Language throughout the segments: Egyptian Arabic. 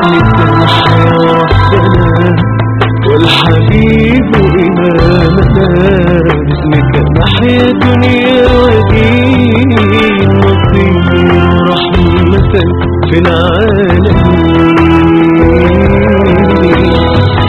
نحيا وحدنا والحبيب إمامنا باسمك نحيا دنيا ودين نصيب رحمة في العالمين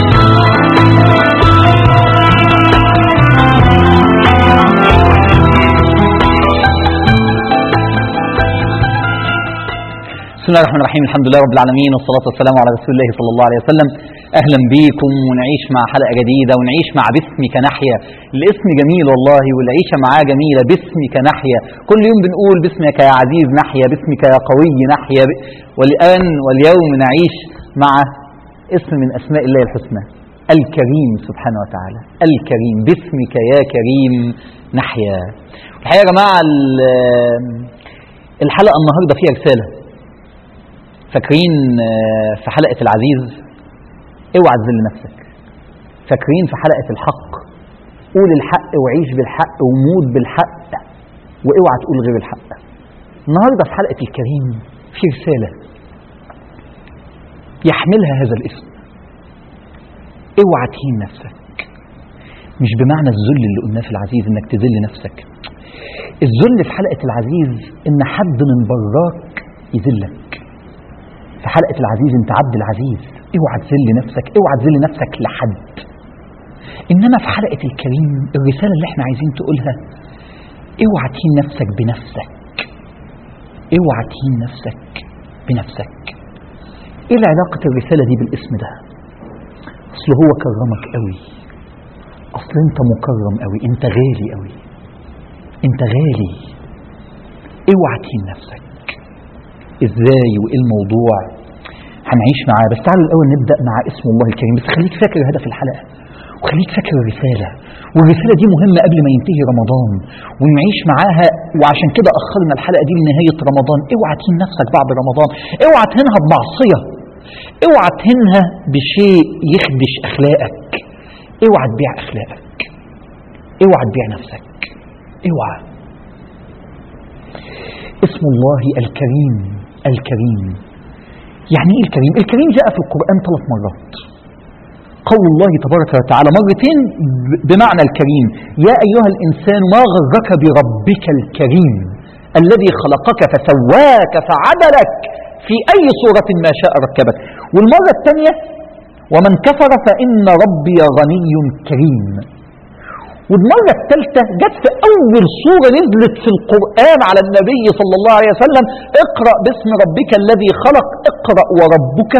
بسم الله الرحمن الرحيم الحمد لله رب العالمين والصلاة والسلام على رسول الله صلى الله عليه وسلم أهلا بيكم ونعيش مع حلقة جديدة ونعيش مع باسمك نحيا الاسم جميل والله والعيشة معاه جميلة باسمك نحيا كل يوم بنقول باسمك يا عزيز نحيا باسمك يا قوي نحيا والآن واليوم نعيش مع اسم من أسماء الله الحسنى الكريم سبحانه وتعالى الكريم باسمك يا كريم نحيا الحقيقة يا جماعة ال- الحلقة النهاردة فيها رسالة فاكرين آه، في حلقة العزيز اوعى تذل نفسك فاكرين في حلقة الحق قول الحق وعيش بالحق وموت بالحق واوعى تقول غير الحق النهاردة في حلقة الكريم في رسالة يحملها هذا الاسم اوعى تهين نفسك مش بمعنى الذل اللي قلناه في العزيز انك تذل نفسك الذل في حلقة العزيز ان حد من براك يذلك في حلقة العزيز انت عبد العزيز اوعى تذل نفسك اوعى تذل نفسك لحد انما في حلقة الكريم الرسالة اللي احنا عايزين تقولها اوعى تهين نفسك بنفسك اوعى تهين نفسك بنفسك ايه علاقة الرسالة دي بالاسم ده اصل هو كرمك قوي اصل انت مكرم قوي انت غالي قوي انت غالي اوعى تهين نفسك ازاي وايه الموضوع هنعيش معاه بس تعالوا الاول نبدا مع اسم الله الكريم بس خليك فاكر هدف الحلقه وخليك فاكر الرساله والرساله دي مهمه قبل ما ينتهي رمضان ونعيش معاها وعشان كده اخرنا الحلقه دي لنهايه رمضان اوعى تهين نفسك بعد رمضان اوعى تهينها بمعصيه اوعى تهينها بشيء يخدش اخلاقك اوعى تبيع اخلاقك اوعى تبيع نفسك اوعى اسم الله الكريم الكريم يعني ايه الكريم الكريم جاء في القرآن ثلاث مرات قول الله تبارك وتعالى مرتين ب- بمعنى الكريم يا أيها الإنسان ما غرك بربك الكريم الذي خلقك فسواك فعدلك في أي صورة ما شاء ركبك والمرة الثانية ومن كفر فإن ربي غني كريم والمرة الثالثة جت في أول سورة نزلت في القرآن على النبي صلى الله عليه وسلم اقرأ باسم ربك الذي خلق اقرأ وربك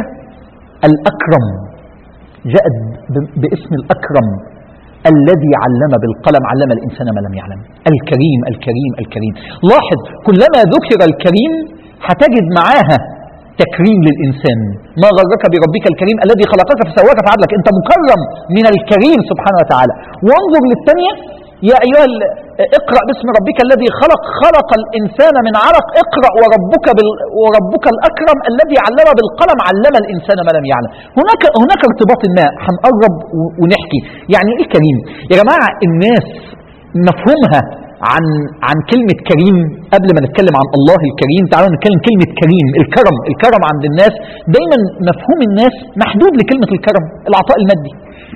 الأكرم جاءت ب- باسم الأكرم الذي علم بالقلم علم الإنسان ما لم يعلم الكريم الكريم الكريم لاحظ كلما ذكر الكريم هتجد معاها تكريم للإنسان ما غرك بربك الكريم الذي خلقك فسواك فعدلك أنت مكرم من الكريم سبحانه وتعالى وانظر للثانية يا أيها ال- اقرأ باسم ربك الذي خلق خلق الإنسان من علق اقرأ وربك بال وربك الأكرم الذي علم بالقلم علم الإنسان ما لم يعلم هناك هناك ارتباط ما هنقرب و- ونحكي يعني إيه كريم يا جماعة الناس مفهومها عن عن كلمة كريم قبل ما نتكلم عن الله الكريم تعالوا نتكلم كلمة كريم الكرم الكرم عند الناس دايما مفهوم الناس محدود لكلمة الكرم العطاء المادي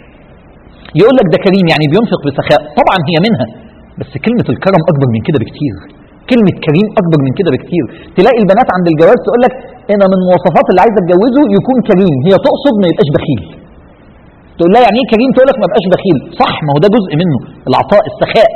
يقول لك ده كريم يعني بينفق بسخاء طبعا هي منها بس كلمة الكرم أكبر من كده بكتير كلمة كريم أكبر من كده بكتير تلاقي البنات عند الجواز تقول لك أنا من مواصفات اللي عايزة أتجوزه يكون كريم هي تقصد ما يبقاش بخيل تقول لها يعني ايه كريم تقول لك ما بقاش بخيل صح ما هو ده جزء منه العطاء السخاء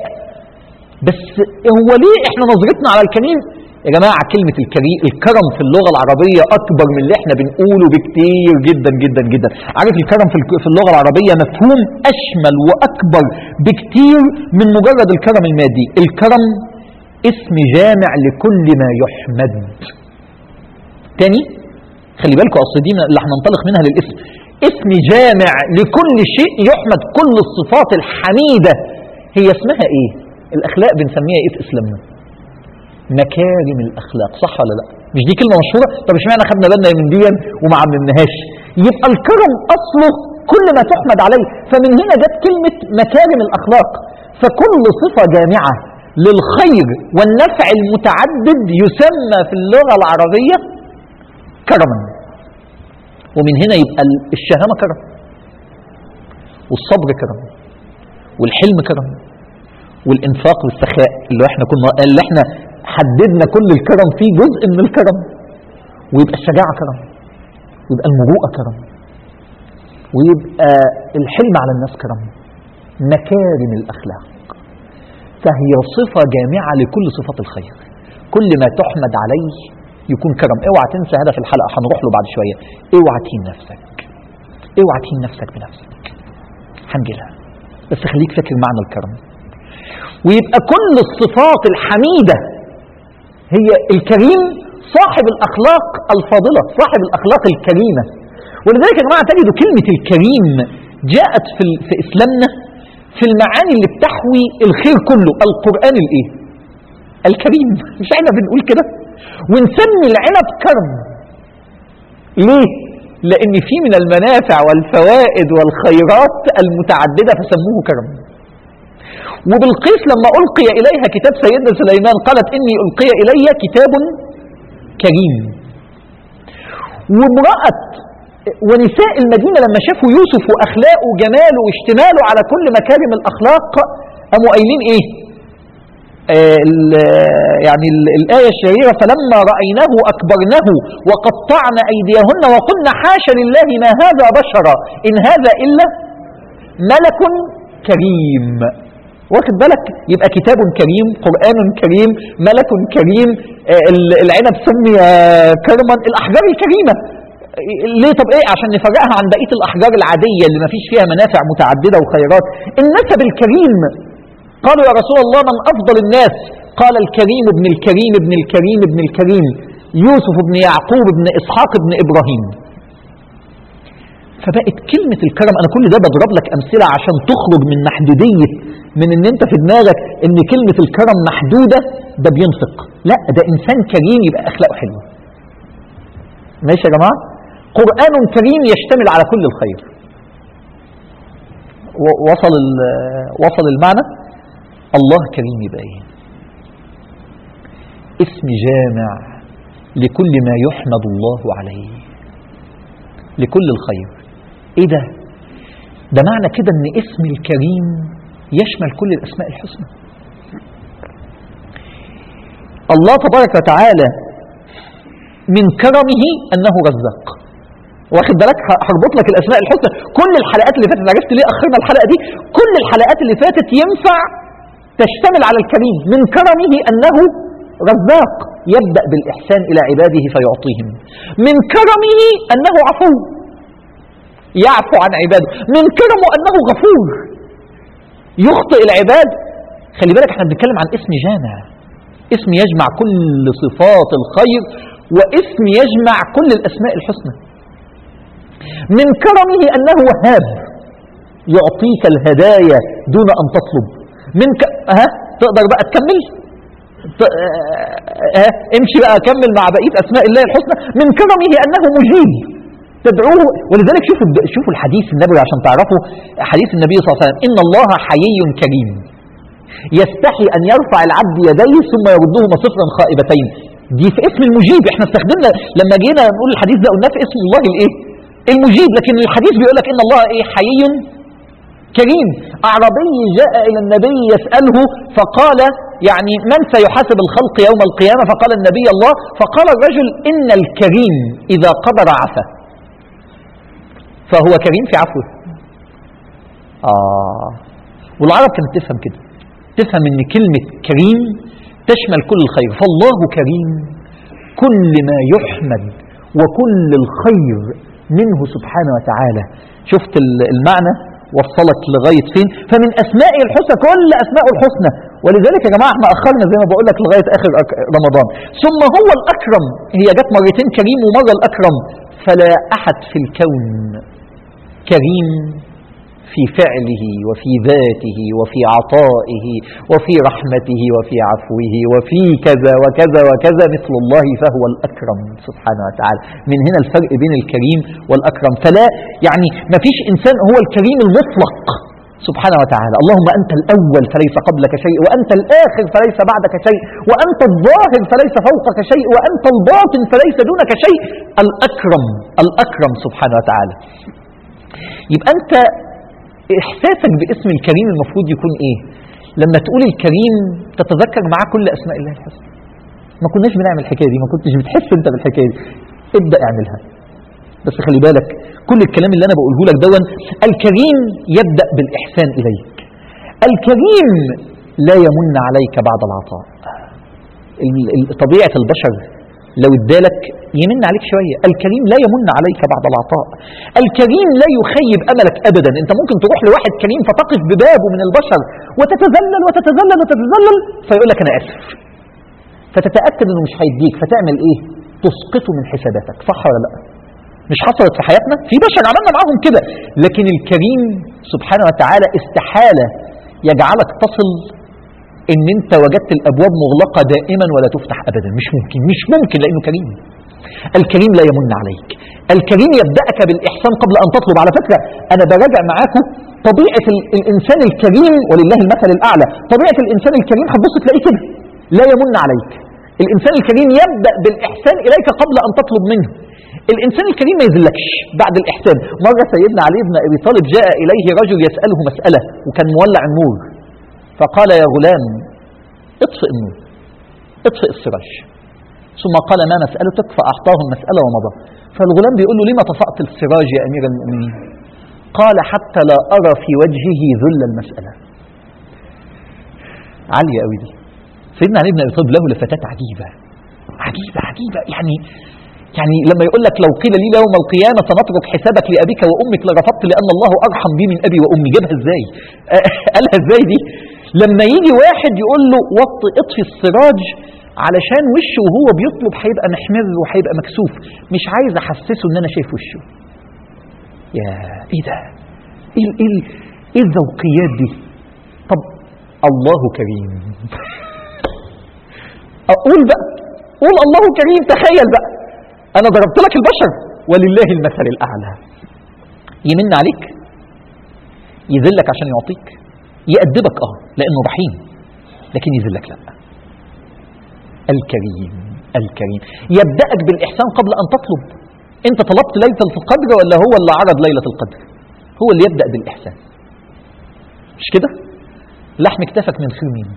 بس هو ليه احنا نظرتنا على الكريم يا جماعة كلمة الكريم الكرم في اللغة العربية أكبر من اللي احنا بنقوله بكتير جدا جدا جدا عارف الكرم في الك- في اللغة العربية مفهوم أشمل وأكبر بكتير من مجرد الكرم المادي الكرم اسم جامع لكل ما يحمد تاني خلي بالكم اصل دي من اللي هننطلق منها للاسم اسم جامع لكل شيء يحمد كل الصفات الحميدة هي اسمها ايه الاخلاق بنسميها ايه في اسلامنا مكارم الاخلاق صح ولا لا مش دي كلمه مشهوره طب اشمعنى خدنا بالنا من دي وما عممناهاش يبقى الكرم اصله كل ما تحمد عليه فمن هنا جت كلمه مكارم الاخلاق فكل صفه جامعه للخير والنفع المتعدد يسمى في اللغه العربيه كرما ومن هنا يبقى ال- الشهامة كرم والصبر كرم والحلم كرم والإنفاق والسخاء اللي احنا كنا اللي احنا حددنا كل الكرم فيه جزء من الكرم ويبقى الشجاعة كرم ويبقى المروءة كرم ويبقى الحلم على الناس كرم مكارم الأخلاق فهي صفة جامعة لكل صفات الخير كل ما تحمد عليه يكون كرم اوعى تنسى هذا في الحلقة هنروح له بعد شوية اوعى تهين نفسك اوعى تهين نفسك بنفسك هنجيلها بس خليك فاكر معنى الكرم ويبقى كل الصفات الحميدة هي الكريم صاحب الأخلاق الفاضلة صاحب الأخلاق الكريمة ولذلك يا جماعة تجدوا كلمة الكريم جاءت في, ال- في إسلامنا في المعاني اللي بتحوي الخير كله القرآن الإيه الكريم مش احنا بنقول كده ونسمي العنب كرم ليه لأن في من المنافع والفوائد والخيرات المتعددة فسموه كرم وبالقيس لما ألقي إليها كتاب سيدنا سليمان قالت إني ألقي إلي كتاب كريم وامرأة ونساء المدينة لما شافوا يوسف وأخلاقه وجماله واشتماله على كل مكارم الأخلاق قاموا قايلين إيه؟ آه ال- يعني ال- الآية الشهيرة فلما رأيناه أكبرنه وقطعن أيديهن وقلن حاشا لله ما هذا بشرا إن هذا إلا ملك كريم واخد بالك يبقى كتاب كريم قرآن كريم ملك كريم آه، ال- العنب سمي آه، كرما الأحجار الكريمة آه، ليه طب ايه عشان نفرقها عن بقية الأحجار العادية اللي ما فيش فيها منافع متعددة وخيرات النسب الكريم قالوا يا رسول الله من أفضل الناس قال الكريم ابن الكريم ابن الكريم ابن الكريم يوسف ابن يعقوب ابن إسحاق ابن إبراهيم فبقت كلمة الكرم أنا كل ده بضرب لك أمثلة عشان تخرج من محدودية من إن أنت في دماغك إن كلمة الكرم محدودة ده بينفق لا ده إنسان كريم يبقى أخلاقه حلوة ماشي يا جماعة قرآن كريم يشتمل على كل الخير و- وصل ال- وصل المعنى الله كريم يبقى ايه اسم جامع لكل ما يحمد الله عليه لكل الخير ايه ده ده معنى كده ان اسم الكريم يشمل كل الاسماء الحسنى الله تبارك وتعالى من كرمه انه رزاق واخد بالك ه- هربط لك الاسماء الحسنى كل الحلقات اللي فاتت عرفت ليه اخرنا الحلقه دي كل الحلقات اللي فاتت ينفع تشتمل على الكريم من كرمه انه رزاق يبدا بالاحسان الى عباده فيعطيهم من كرمه انه عفو يعفو عن عباده من كرمه انه غفور يخطئ العباد خلي بالك احنا بنتكلم عن اسم جامع اسم يجمع كل صفات الخير واسم يجمع كل الاسماء الحسنى من كرمه انه وهاب يعطيك الهدايا دون ان تطلب من ك... ها تقدر بقى تكمل ت... ها امشي بقى كمل مع بقيه اسماء الله الحسنى من كرمه انه مجيب تدعوه ولذلك شوفوا الد- شوفوا الحديث النبوي عشان تعرفوا حديث النبي صلى الله عليه وسلم ان الله حيي كريم يستحي ان يرفع العبد يديه ثم يردهما صفرا خائبتين دي في اسم المجيب احنا استخدمنا لما جينا نقول الحديث ده قلناه في اسم الله الايه المجيب لكن الحديث بيقول لك ان الله ايه حيي كريم اعرابي جاء الى النبي يساله فقال يعني من سيحاسب الخلق يوم القيامه فقال النبي الله فقال الرجل ان الكريم اذا قدر عفا فهو كريم في عفوه آه والعرب كانت تفهم كده تفهم ان كلمة كريم تشمل كل الخير فالله كريم كل ما يحمد وكل الخير منه سبحانه وتعالى شفت ال- المعنى وصلك لغاية فين فمن أسمائه الحسنى كل أسماءه الحسنى ولذلك يا جماعة احنا أخرنا زي ما بقول لك لغاية آخر أك- رمضان ثم هو الأكرم هي جت مرتين كريم ومرة الأكرم فلا أحد في الكون كريم في فعله وفي ذاته وفي عطائه وفي رحمته وفي عفوه وفي كذا وكذا وكذا مثل الله فهو الأكرم سبحانه وتعالى من هنا الفرق بين الكريم والأكرم فلا يعني ما فيش إنسان هو الكريم المطلق سبحانه وتعالى اللهم أنت الأول فليس قبلك شيء وأنت الآخر فليس بعدك شيء وأنت الظاهر فليس فوقك شيء وأنت الباطن فليس دونك شيء الأكرم الأكرم سبحانه وتعالى يبقى أنت إحساسك باسم الكريم المفروض يكون إيه لما تقول الكريم تتذكر معاه كل أسماء الله الحسنى ما كناش بنعمل الحكاية دي ما كنتش بتحس أنت بالحكاية دي ابدأ اعملها بس خلي بالك كل الكلام اللي انا بقوله لك دون الكريم يبدا بالاحسان اليك الكريم لا يمن عليك بعد العطاء ال- ال- طبيعه البشر لو ادالك يمن عليك شويه الكريم لا يمن عليك بعد العطاء الكريم لا يخيب املك ابدا انت ممكن تروح لواحد كريم فتقف ببابه من البشر وتتذلل وتتذلل وتتذلل فيقول لك انا اسف فتتاكد انه مش هيديك فتعمل ايه تسقطه من حساباتك صح ولا لا مش حصلت في حياتنا في بشر عملنا معاهم كده لكن الكريم سبحانه وتعالى استحالة يجعلك تصل ان انت وجدت الابواب مغلقة دائما ولا تفتح ابدا مش ممكن مش ممكن لانه كريم الكريم لا يمن عليك الكريم يبدأك بالإحسان قبل أن تطلب على فكرة أنا براجع معاكم طبيعة ال- الإنسان الكريم ولله المثل الأعلى طبيعة الإنسان الكريم هتبص تلاقيه كده لا يمن عليك الإنسان الكريم يبدأ بالإحسان إليك قبل أن تطلب منه الإنسان الكريم ما يذلكش بعد الإحسان مرة سيدنا علي بن أبي طالب جاء إليه رجل يسأله مسألة وكان مولع النور فقال يا غلام اطفئ النور اطفئ السراج ثم قال ما مسألتك فأعطاه المسألة ومضى فالغلام بيقول له لما طفأت السراج يا أمير المؤمنين قال حتى لا أرى في وجهه ذل المسألة عالية قوي دي سيدنا علي بن أبي طالب له لفتات عجيبة عجيبة عجيبة يعني يعني لما يقول لك لو قيل لي يوم القيامة سنترك حسابك لأبيك وأمك لرفضت لأن الله أرحم بي من أبي وأمي جابها إزاي قالها إزاي دي لما يجي واحد يقول له وط اطفي السراج علشان وشه وهو بيطلب هيبقى محمر وهيبقى مكسوف مش عايز احسسه ان انا شايف وشه يا ايه ده ايه ال- ايه ال- ايه الذوقيات دي طب الله كريم اقول بقى قول الله كريم تخيل بقى انا ضربت لك البشر ولله المثل الاعلى يمن عليك يذلك عشان يعطيك يأدبك اه لانه رحيم لكن يذلك لا الكريم الكريم يبدأك بالإحسان قبل أن تطلب أنت طلبت ليلة القدر ولا هو اللي عرض ليلة القدر هو اللي يبدأ بالإحسان مش كده لحم كتافك من خير مين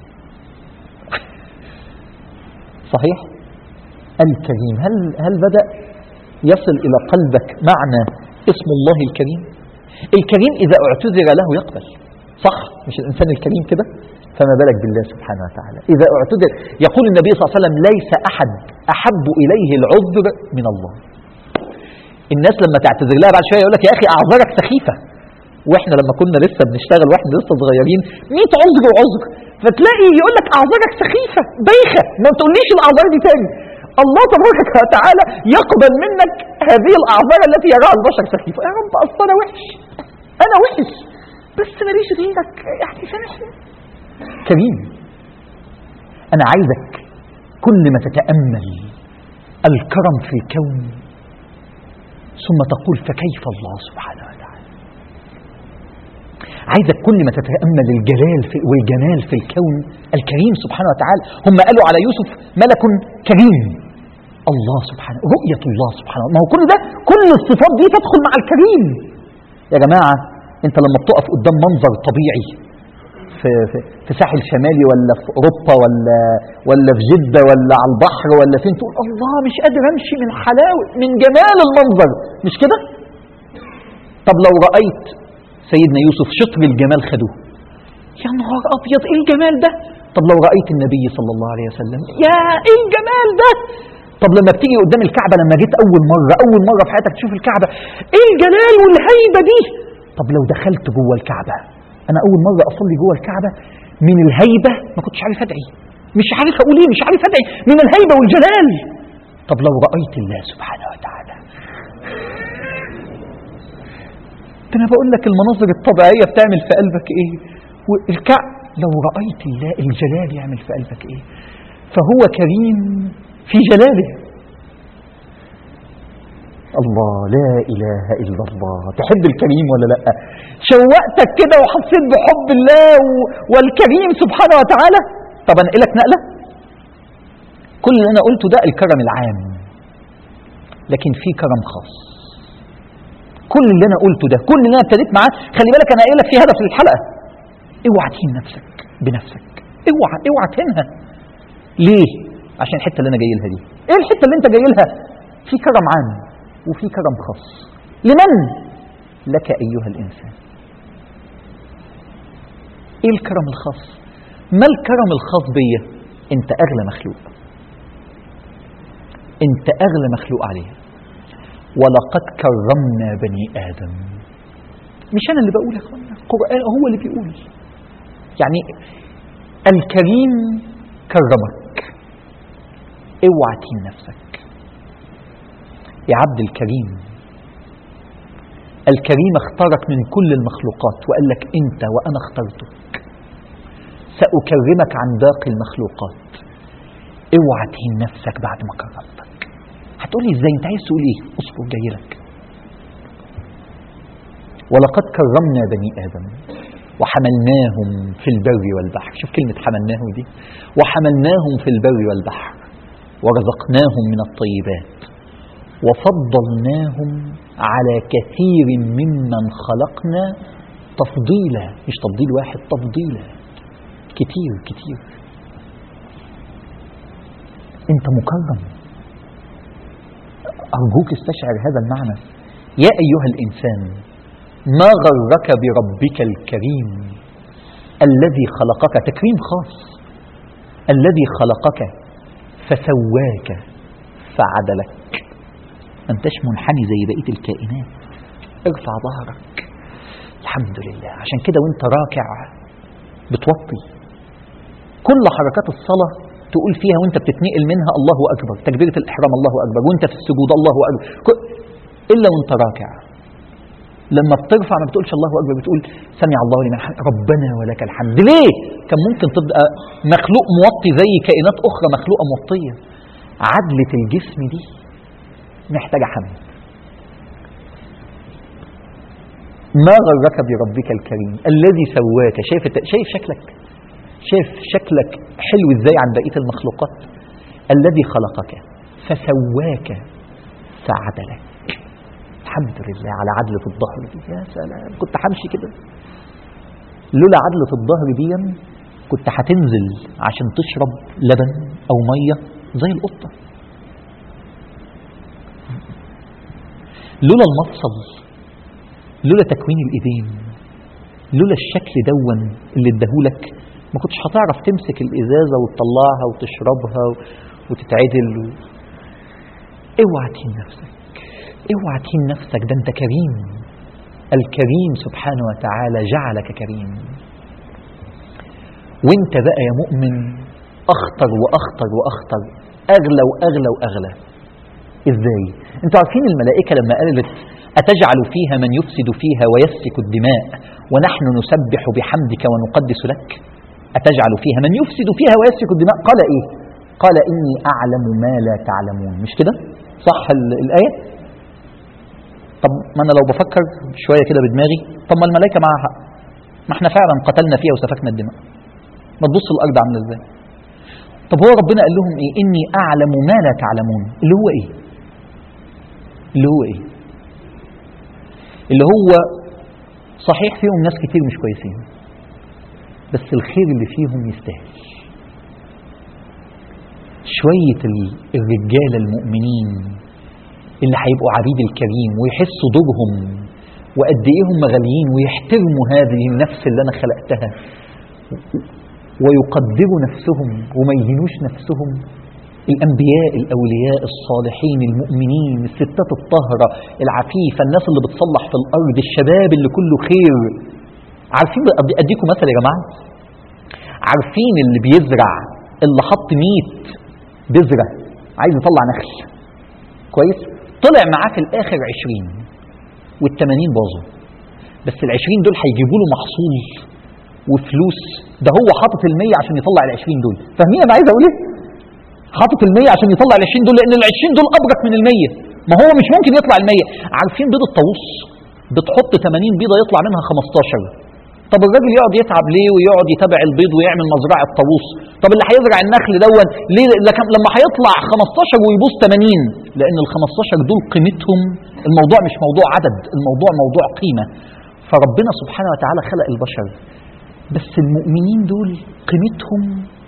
صحيح الكريم هل هل بدأ يصل إلى قلبك معنى اسم الله الكريم الكريم إذا اعتذر له يقبل صح مش الإنسان الكريم كده فما بالك بالله سبحانه وتعالى إذا اعتذر يقول النبي صلى الله عليه وسلم ليس أحد أحب إليه العذر من الله الناس لما تعتذر لها بعد شوية يقول لك يا أخي أعذارك سخيفة واحنا لما كنا لسه بنشتغل واحنا لسه صغيرين 100 عذر وعذر فتلاقي يقول لك اعذارك سخيفه بايخه ما تقوليش الاعذار دي تاني الله تبارك وتعالى يقبل منك هذه الاعذار التي يراها البشر سخيفه يا رب اصل انا وحش انا وحش بس ماليش غيرك يعني سامحني كريم انا عايزك كل ما تتامل الكرم في الكون ثم تقول فكيف الله سبحانه وتعالى عايزك كل ما تتأمل الجلال في والجمال في الكون الكريم سبحانه وتعالى هم قالوا على يوسف ملك كريم الله سبحانه رؤية الله سبحانه ما هو كل ده كل الصفات دي تدخل مع الكريم يا جماعة انت لما بتقف قدام منظر طبيعي في, في, في ساحل شمالي ولا في اوروبا ولا ولا في جده ولا على البحر ولا فين تقول الله مش قادر امشي من حلاوه من جمال المنظر مش كده طب لو رايت سيدنا يوسف شطر الجمال خدوه يا نهار ابيض ايه الجمال ده طب لو رايت النبي صلى الله عليه وسلم يا ايه الجمال ده طب لما بتيجي قدام الكعبه لما جيت اول مره اول مره في حياتك تشوف الكعبه ايه الجلال والهيبه دي طب لو دخلت جوه الكعبه انا اول مره اصلي جوه الكعبه من الهيبه ما كنتش عارف ادعي مش عارف اقول ايه مش عارف ادعي من الهيبه والجلال طب لو رايت الله سبحانه وتعالى ده انا بقول لك المناظر الطبيعيه بتعمل في قلبك ايه والكعب لو رايت الله الجلال يعمل في قلبك ايه فهو كريم في جلاله الله لا إله إلا الله تحب الكريم ولا لا شوقتك كده وحسيت بحب الله و... والكريم سبحانه وتعالى طب أنقلك نقلة كل اللي أنا قلته ده الكرم العام لكن في كرم خاص كل اللي أنا قلته ده كل اللي أنا ابتديت معاه خلي بالك أنا قايل لك في هدف للحلقة اوعى تهين نفسك بنفسك اوعى اوعى تهينها ليه عشان الحته اللي انا جاي لها دي ايه الحته اللي انت جاي لها في كرم عام وفي كرم خاص لمن لك ايها الانسان ايه الكرم الخاص ما الكرم الخاص بيا انت اغلى مخلوق انت اغلى مخلوق عليه ولقد كرمنا بني ادم مش انا اللي بقول يا اخوانا القران هو اللي بيقول يعني الكريم كرمك اوعى تهين نفسك يا عبد الكريم الكريم اختارك من كل المخلوقات وقال لك انت وانا اخترتك ساكرمك عن باقي المخلوقات اوعى تهين نفسك بعد ما كرمتك هتقولي ازاي انت عايز تقول ايه اصبر جاي لك ولقد كرمنا بني ادم وحملناهم في البر والبحر شوف كلمة حملناهم دي وحملناهم في البر والبحر ورزقناهم من الطيبات وفضلناهم على كثير ممن خلقنا تفضيلا مش تفضيل واحد تفضيلا كتير كتير انت مكرم ارجوك استشعر هذا المعنى يا ايها الانسان ما غرك بربك الكريم الذي خلقك تكريم خاص الذي خلقك فسواك فعدلك ما انتش منحني زي بقيه الكائنات ارفع ظهرك الحمد لله عشان كده وانت راكع بتوطي كل حركات الصلاه تقول فيها وانت بتتنقل منها الله اكبر تكبيره الاحرام الله اكبر وانت في السجود الله اكبر كل- الا وانت راكع لما بترفع ما بتقولش الله اكبر بتقول سمع الله لمن حمد ربنا ولك الحمد ليه كان ممكن تبقى مخلوق موطي زي كائنات اخرى مخلوقه موطيه عدله الجسم دي محتاجه حمد ما غرك بربك الكريم الذي سواك شايف الت- شايف شكلك شايف شكلك حلو ازاي عن بقيه المخلوقات الذي خلقك فسواك فعدلك الحمد لله على عدلة الظهر دي يا سلام كنت همشي كده لولا عدلة الظهر دي كنت هتنزل عشان تشرب لبن أو مية زي القطة لولا المفصل لولا تكوين الإيدين لولا الشكل دون اللي اداهولك ما كنتش هتعرف تمسك الإزازة وتطلعها وتشربها وتتعدل و... اوعى تهين نفسك اوعى تهين نفسك ده انت كريم الكريم سبحانه وتعالى جعلك كريم وانت بقى يا مؤمن اخطر واخطر واخطر اغلى واغلى واغلى ازاي انتوا عارفين الملائكه لما قالت اتجعل فيها من يفسد فيها ويسفك الدماء ونحن نسبح بحمدك ونقدس لك اتجعل فيها من يفسد فيها ويسفك الدماء قال ايه قال اني اعلم ما لا تعلمون مش كده صح ال- الايه طب ما انا لو بفكر شويه كده بدماغي طب ما الملائكه معاها حق ما احنا فعلا قتلنا فيها وسفكنا الدماء ما تبص الارض عامله ازاي طب هو ربنا قال لهم ايه اني اعلم ما لا تعلمون اللي هو ايه اللي هو ايه اللي هو صحيح فيهم ناس كتير مش كويسين بس الخير اللي فيهم يستاهل شوية ال- الرجالة المؤمنين اللي هيبقوا عبيد الكريم ويحسوا دورهم وقد ايه هم غاليين ويحترموا هذه النفس اللي انا خلقتها ويقدروا نفسهم وما يهينوش نفسهم الانبياء الاولياء الصالحين المؤمنين الستات الطاهره العفيفه الناس اللي بتصلح في الارض الشباب اللي كله خير عارفين أدي- اديكم مثل يا جماعه عارفين اللي بيزرع اللي حط 100 بذره عايز يطلع نخل كويس طلع معاه في الاخر 20 وال80 باظوا بس ال20 دول هيجيبوا له محصول وفلوس ده هو حاطط ال100 عشان يطلع ال20 دول فاهمين انا عايز اقول ايه حاطط ال100 عشان يطلع ال20 دول لان ال20 دول ابرك من ال100 ما هو مش ممكن يطلع المية عارفين بيض الطاووس بتحط 80 بيضة يطلع منها 15 طب الراجل يقعد يتعب ليه ويقعد يتابع البيض ويعمل مزرعة طاووس طب اللي هيزرع النخل دون ليه لكن لما هيطلع 15 ويبوظ 80 لأن ال 15 دول قيمتهم الموضوع مش موضوع عدد الموضوع موضوع قيمة فربنا سبحانه وتعالى خلق البشر بس المؤمنين دول قيمتهم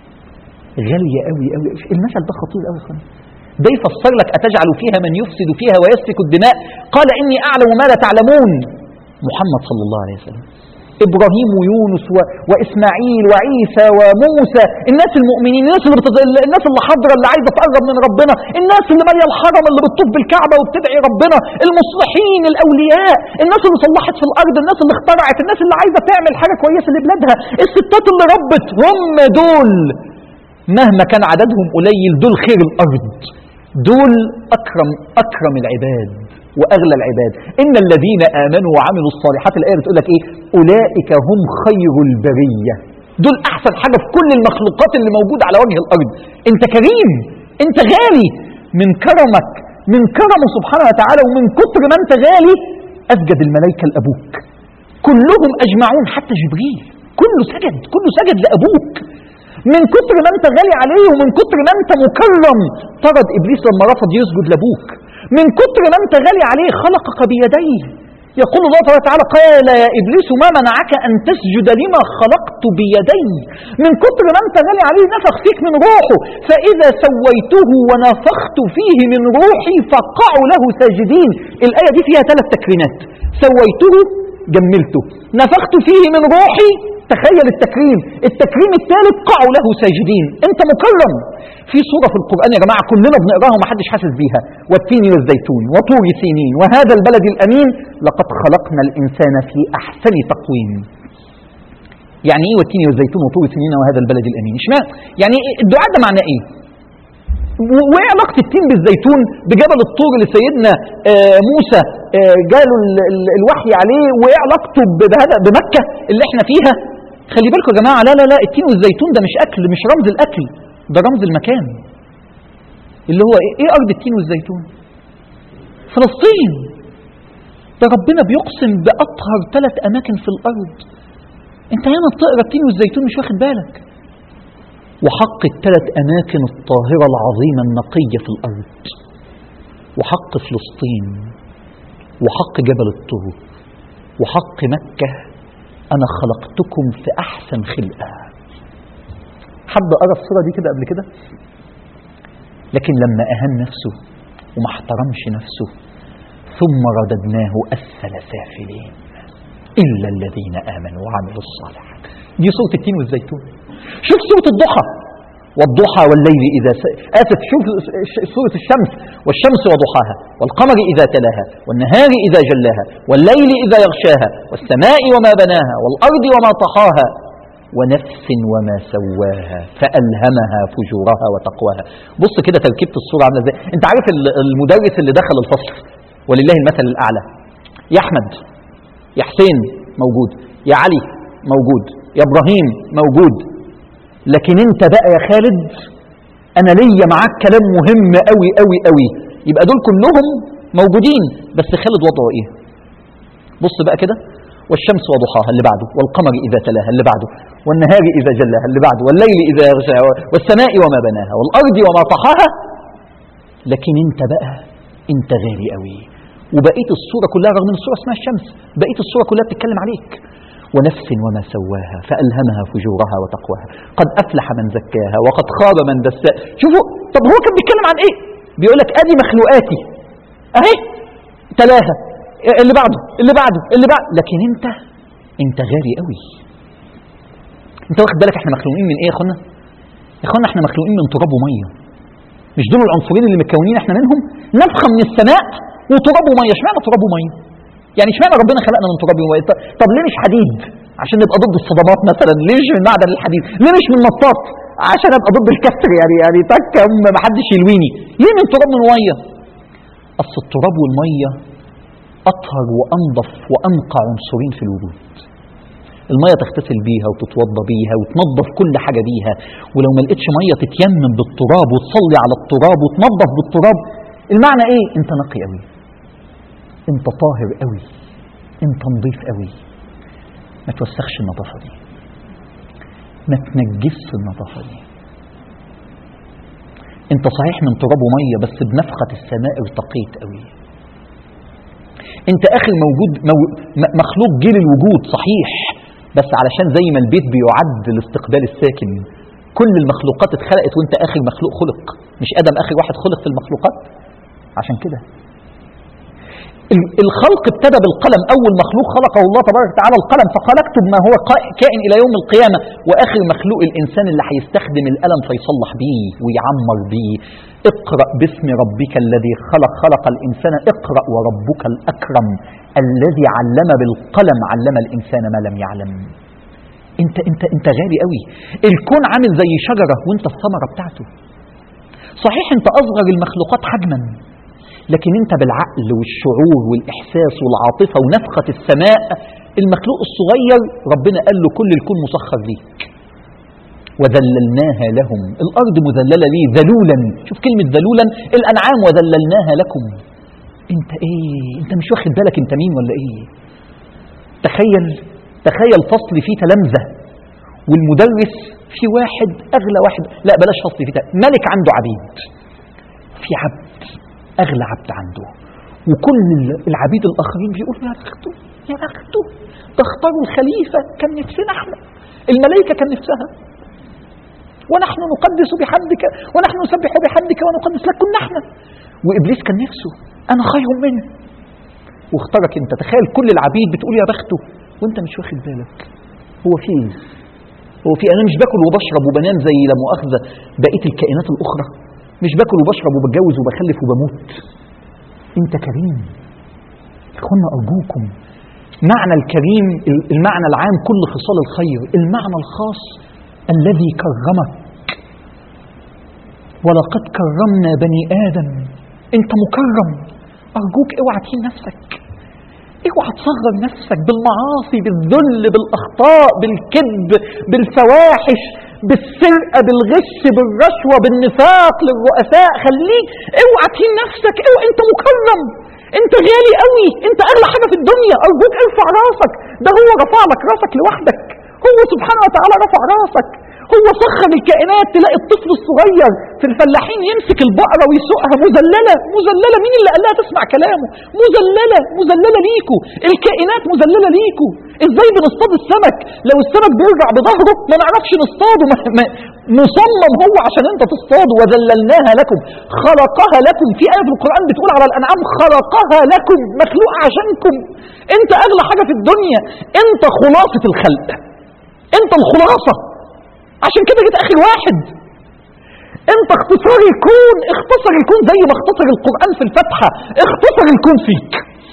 غالية قوي قوي المثل ده خطير قوي خالص ده يفسر لك أتجعل فيها من يفسد فيها ويسفك الدماء قال إني أعلم ما لا تعلمون محمد صلى الله عليه وسلم إبراهيم ويونس و... وإسماعيل وعيسى وموسى الناس المؤمنين الناس اللي, بتز... الناس اللي حاضرة اللي عايزة تقرب من ربنا الناس اللي مالية الحرم اللي بتطوف بالكعبة وبتدعي ربنا المصلحين الأولياء الناس اللي صلحت في الأرض الناس اللي اخترعت الناس اللي عايزة تعمل حاجة كويسة لبلادها الستات اللي ربت هم دول مهما كان عددهم قليل دول خير الأرض دول أكرم أكرم العباد وأغلى العباد إن الذين آمنوا وعملوا الصالحات الآية بتقول لك إيه أولئك هم خير البرية دول أحسن حاجة في كل المخلوقات اللي موجودة على وجه الأرض أنت كريم أنت غالي من كرمك من كرمه سبحانه وتعالى ومن كتر ما أنت غالي أسجد الملائكة لأبوك كلهم أجمعون حتى جبريل كله سجد كله سجد لأبوك من كتر ما انت غالي عليه ومن كتر ما انت مكرم طرد ابليس لما رفض يسجد لابوك من كتر ما انت غالي عليه خلقك بيديه يقول الله تبارك وتعالى قال يا ابليس ما منعك ان تسجد لما خلقت بيدي من كتر ما انت غالي عليه نفخ فيك من روحه فاذا سويته ونفخت فيه من روحي فقعوا له ساجدين الايه دي فيها ثلاث تكريمات سويته جملته نفخت فيه من روحي تخيل التكريم التكريم الثالث قعوا له ساجدين انت مكرم في سورة في القرآن يا جماعة كلنا بنقراها ومحدش حاسس بيها والتين والزيتون وطور سينين وهذا البلد الأمين لقد خلقنا الإنسان في أحسن تقويم يعني ايه والتين والزيتون وطور سينين وهذا البلد الأمين اشمعنى يعني إيه الدعاء ده معناه ايه و- وايه علاقة التين بالزيتون بجبل الطور اللي سيدنا آه، موسى آه، جاله ال- ال- الوحي عليه وايه علاقته ب- بهذا بمكة اللي احنا فيها خلي بالكم يا جماعة لا لا لا التين والزيتون ده مش أكل مش رمز الأكل ده رمز المكان اللي هو ايه, إيه أرض التين والزيتون فلسطين ده ربنا بيقسم بأطهر ثلاث أماكن في الأرض انت هنا بتقرا التين والزيتون مش واخد بالك وحق الثلاث أماكن الطاهرة العظيمة النقية في الأرض وحق فلسطين وحق جبل الطور وحق مكة أنا خلقتكم في أحسن خلقة حد قرأ الصورة دي كده قبل كده لكن لما أهان نفسه وما احترمش نفسه ثم رددناه أسفل سافلين إلا الذين آمنوا وعملوا الصالحات دي صورة التين والزيتون شوف سورة الضحى والضحى والليل إذا س... آسف شوف ش- سورة الشمس والشمس وضحاها والقمر إذا تلاها والنهار إذا جلاها والليل إذا يغشاها والسماء وما بناها والأرض وما طحاها ونفس وما سواها فألهمها فجورها وتقواها بص كده تركيبة الصورة عاملة ازاي انت عارف ال- المدرس اللي دخل الفصل ولله المثل الأعلى يا أحمد يا حسين موجود يا علي موجود يا إبراهيم موجود لكن انت بقى يا خالد انا ليا معاك كلام مهم قوي قوي قوي يبقى دول كلهم موجودين بس خالد وضعه ايه بص بقى كده والشمس وضحاها اللي بعده والقمر اذا تلاها اللي بعده والنهار اذا جلاها اللي بعده والليل اذا يغشاها والسماء وما بناها والارض وما طحاها لكن انت بقى انت غالي قوي وبقيه الصوره كلها رغم ان الصوره اسمها الشمس بقيه الصوره كلها بتتكلم عليك ونفس وما سواها فألهمها فجورها وتقواها قد أفلح من زكاها وقد خاب من دساها شوفوا طب هو كان بيتكلم عن إيه بيقول لك أدي مخلوقاتي أهي تلاها اللي بعده اللي بعده اللي بعده لكن أنت أنت غالي قوي أنت واخد بالك إحنا مخلوقين من إيه يا أخوانا يا أخوانا إحنا مخلوقين من تراب ومية مش دول العنصرين اللي متكونين إحنا منهم نفخة من السماء وتراب ومية اشمعنى تراب ومية يعني اشمعنى ربنا خلقنا من تراب وميه طب- طب ليه مش حديد عشان نبقى ضد الصدمات مثلا ليه مش من معدن الحديد ليه مش من مطاط عشان ابقى ضد الكسر يعني يعني تك ما حدش يلويني ليه من تراب من ميه اصل التراب والميه اطهر وانظف وانقى عنصرين في الوجود الميه تغتسل بيها وتتوضى بيها وتنظف كل حاجه بيها ولو ما لقيتش ميه تتيمم بالتراب وتصلي على التراب وتنظف بالتراب المعنى ايه انت نقي قوي انت طاهر قوي انت نظيف قوي ما توسخش النظافه دي ما تنجسش النظافه دي انت صحيح من تراب وميه بس بنفخه السماء ارتقيت قوي انت اخر موجود مو م- مخلوق جيل الوجود صحيح بس علشان زي ما البيت بيعد لاستقبال الساكن كل المخلوقات اتخلقت وانت اخر مخلوق خلق مش ادم اخر واحد خلق في المخلوقات عشان كده ال- الخلق ابتدى بالقلم اول مخلوق خلقه الله تبارك وتعالى القلم فقال اكتب ما هو قا- كائن الى يوم القيامه واخر مخلوق الانسان اللي هيستخدم القلم فيصلح بيه ويعمر بيه اقرا باسم ربك الذي خلق خلق الانسان اقرا وربك الاكرم الذي علم بالقلم علم الانسان ما لم يعلم انت انت انت غالي قوي الكون عامل زي شجره وانت الثمره بتاعته صحيح انت اصغر المخلوقات حجما لكن انت بالعقل والشعور والاحساس والعاطفه ونفخه السماء المخلوق الصغير ربنا قال له كل الكون مسخر ليك وذللناها لهم الارض مذلله ليه ذلولا شوف كلمه ذلولا الانعام وذللناها لكم انت ايه انت مش واخد بالك انت مين ولا ايه تخيل تخيل فصل فيه تلامذه والمدرس في واحد اغلى واحد لا بلاش فصل فيه تلامذة. ملك عنده عبيد في عبد اغلى عبد عنده وكل العبيد الاخرين بيقولوا يا بخته يا بخته ده اختاروا الخليفه كان نفسنا احنا الملائكه كان نفسها ونحن نقدس بحمدك ونحن نسبح بحمدك ونقدس لك كنا احنا وابليس كان نفسه انا خير منه واختارك انت تخيل كل العبيد بتقول يا بخته وانت مش واخد بالك هو في ايه هو في انا مش باكل وبشرب وبنام زي لا مؤاخذه بقيه الكائنات الاخرى مش باكل وبشرب وبتجوز وبخلف وبموت انت كريم اخوانا ارجوكم معنى الكريم المعنى العام كل خصال الخير المعنى الخاص الذي كرمك ولقد كرمنا بني ادم انت مكرم ارجوك اوعى تهين نفسك اوعى تصغر نفسك بالمعاصي بالذل بالاخطاء بالكذب بالفواحش بالسرقه بالغش بالرشوه بالنفاق للرؤساء خليك اوعى تهين نفسك اوعى انت مكرم انت غالي قوي انت اغلى حاجه في الدنيا ارجوك ارفع راسك ده هو رفع لك راسك لوحدك هو سبحانه وتعالى رفع راسك هو سخر الكائنات تلاقي الطفل الصغير في الفلاحين يمسك البقره ويسوقها مذلله مذلله مين اللي قال لها تسمع كلامه مذلله مذلله ليكوا الكائنات مذلله ليكوا ازاي بنصطاد السمك لو السمك بيرجع بظهره ما نعرفش نصطاده ما ما مصمم هو عشان انت تصطاده وذللناها لكم خلقها لكم في ايه في القران بتقول على الانعام خلقها لكم مخلوق عشانكم انت اغلى حاجه في الدنيا انت خلاصه الخلق انت الخلاصه عشان كده جيت اخر واحد انت اختصار الكون اختصر الكون زي ما اختصر القرآن في الفتحة اختصر الكون فيك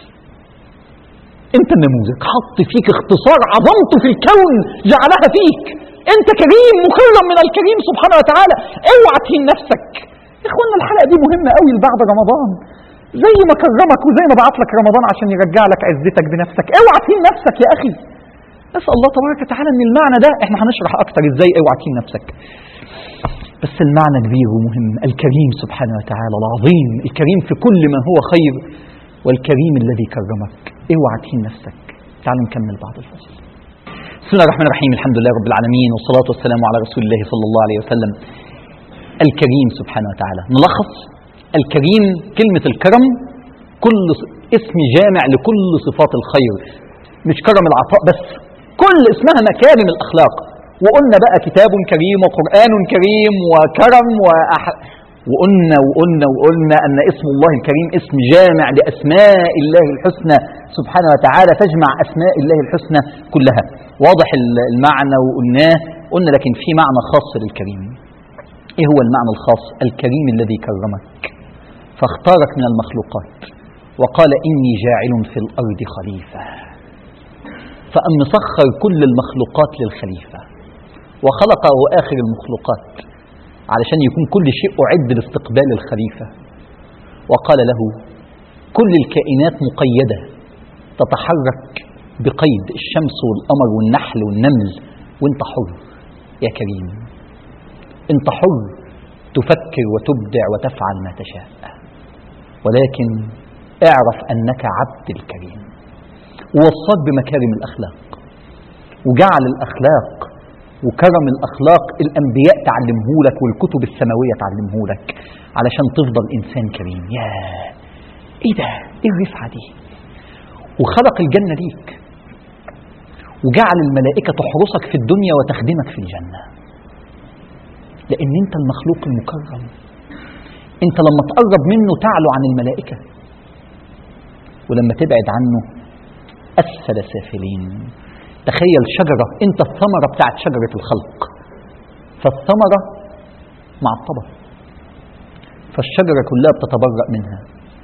انت النموذج حط فيك اختصار عظمته في الكون جعلها فيك انت كريم مكرم من الكريم سبحانه وتعالى اوعى تهين نفسك يا اخوانا الحلقة دي مهمة قوي لبعد رمضان زي ما كرمك وزي ما بعت لك رمضان عشان يرجع لك عزتك بنفسك اوعى تهين نفسك يا اخي اسال الله تبارك وتعالى ان المعنى ده احنا هنشرح اكتر ازاي اوعى تهين نفسك بس المعنى كبير ومهم الكريم سبحانه وتعالى العظيم الكريم في كل ما هو خير والكريم الذي كرمك اوعى تهين نفسك تعالوا نكمل بعد الفصل بسم الله الرحمن الرحيم الحمد لله رب العالمين والصلاة والسلام على رسول الله صلى الله عليه وسلم الكريم سبحانه وتعالى نلخص الكريم كلمة الكرم كل ص- اسم جامع لكل صفات الخير مش كرم العطاء بس كل اسمها مكارم الأخلاق وقلنا بقى كتاب كريم وقرآن كريم وكرم وأح... وقلنا وقلنا وقلنا أن اسم الله الكريم اسم جامع لأسماء الله الحسنى سبحانه وتعالى تجمع أسماء الله الحسنى كلها واضح ال- المعنى وقلناه قلنا لكن في معنى خاص للكريم ايه هو المعنى الخاص الكريم الذي كرمك فاختارك من المخلوقات وقال اني جاعل في الارض خليفه فأم مسخر كل المخلوقات للخليفة وخلق آخر المخلوقات علشان يكون كل شيء أعد لاستقبال الخليفة وقال له كل الكائنات مقيدة تتحرك بقيد الشمس والقمر والنحل والنمل وانت حر يا كريم انت حر تفكر وتبدع وتفعل ما تشاء ولكن اعرف أنك عبد الكريم ووصاك بمكارم الأخلاق وجعل الأخلاق وكرم الأخلاق الأنبياء تعلمهولك والكتب السماوية تعلمهولك علشان تفضل إنسان كريم يا إيه ده إيه الرفعة دي وخلق الجنة ليك وجعل الملائكة تحرسك في الدنيا وتخدمك في الجنة لأن أنت المخلوق المكرم أنت لما تقرب منه تعلو عن الملائكة ولما تبعد عنه أسفل سافلين تخيل شجرة أنت الثمرة بتاعت شجرة الخلق فالثمرة معطبة فالشجرة كلها بتتبرأ منها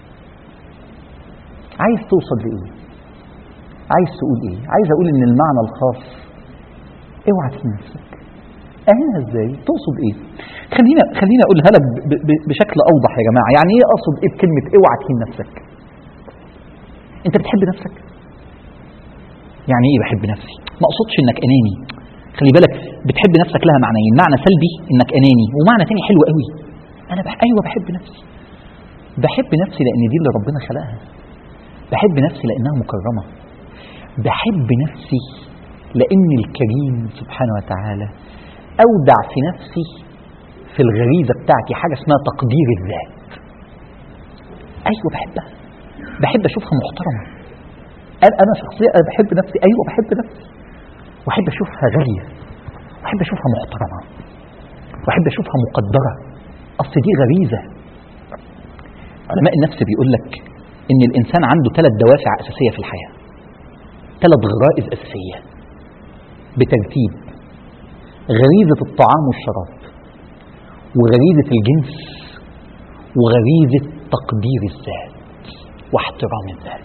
عايز توصل لإيه عايز تقول إيه عايز أقول إن المعنى الخاص اوعى تهين نفسك أهينها إزاي تقصد إيه خلينا خلينا أقولها لك ب- ب- بشكل أوضح يا جماعة يعني إيه أقصد إيه بكلمة اوعى تهين نفسك أنت بتحب نفسك يعني ايه بحب نفسي ما اقصدش انك اناني خلي بالك بتحب نفسك لها معنيين معنى سلبي انك اناني ومعنى تاني حلو قوي انا بح... ايوه بحب نفسي بحب نفسي لان دي اللي ربنا خلقها بحب نفسي لانها مكرمه بحب نفسي لان الكريم سبحانه وتعالى اودع في نفسي في الغريزه بتاعتي حاجه اسمها تقدير الذات ايوه بحبها بحب اشوفها محترمه أنا أنا شخصيا أنا بحب نفسي أيوة بحب نفسي وأحب أشوفها غالية وأحب أشوفها محترمة وأحب أشوفها مقدرة أصل دي غريزة علماء النفس بيقول لك إن الإنسان عنده ثلاث دوافع أساسية في الحياة ثلاث غرائز أساسية بترتيب غريزة الطعام والشراب وغريزة الجنس وغريزة تقدير الذات واحترام الذات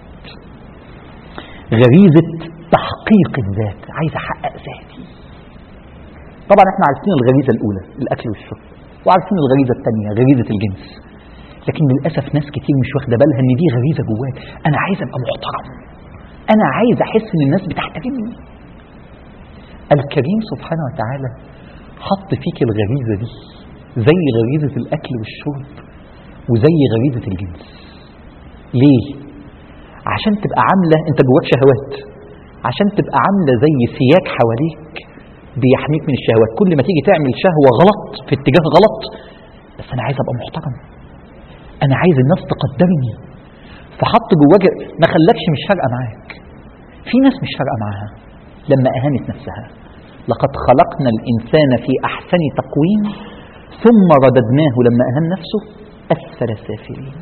غريزة تحقيق الذات عايز أحقق ذاتي طبعا احنا عارفين الغريزة الأولى الأكل والشرب وعارفين الغريزة الثانية غريزة الجنس لكن للأسف ناس كتير مش واخدة بالها إن دي غريزة جواك أنا عايز أبقى محترم أنا عايز أحس إن الناس بتحترمني الكريم سبحانه وتعالى حط فيك الغريزة دي زي غريزة الأكل والشرب وزي غريزة الجنس ليه؟ عشان تبقى عاملة انت جواك شهوات عشان تبقى عاملة زي سياج حواليك بيحميك من الشهوات كل ما تيجي تعمل شهوة غلط في اتجاه غلط بس انا عايز ابقى محترم انا عايز الناس تقدرني فحط جواك ما خلاكش مش فارقة معاك في ناس مش فارقة معاها لما اهانت نفسها لقد خلقنا الانسان في احسن تقويم ثم رددناه لما اهان نفسه اسفل سافلين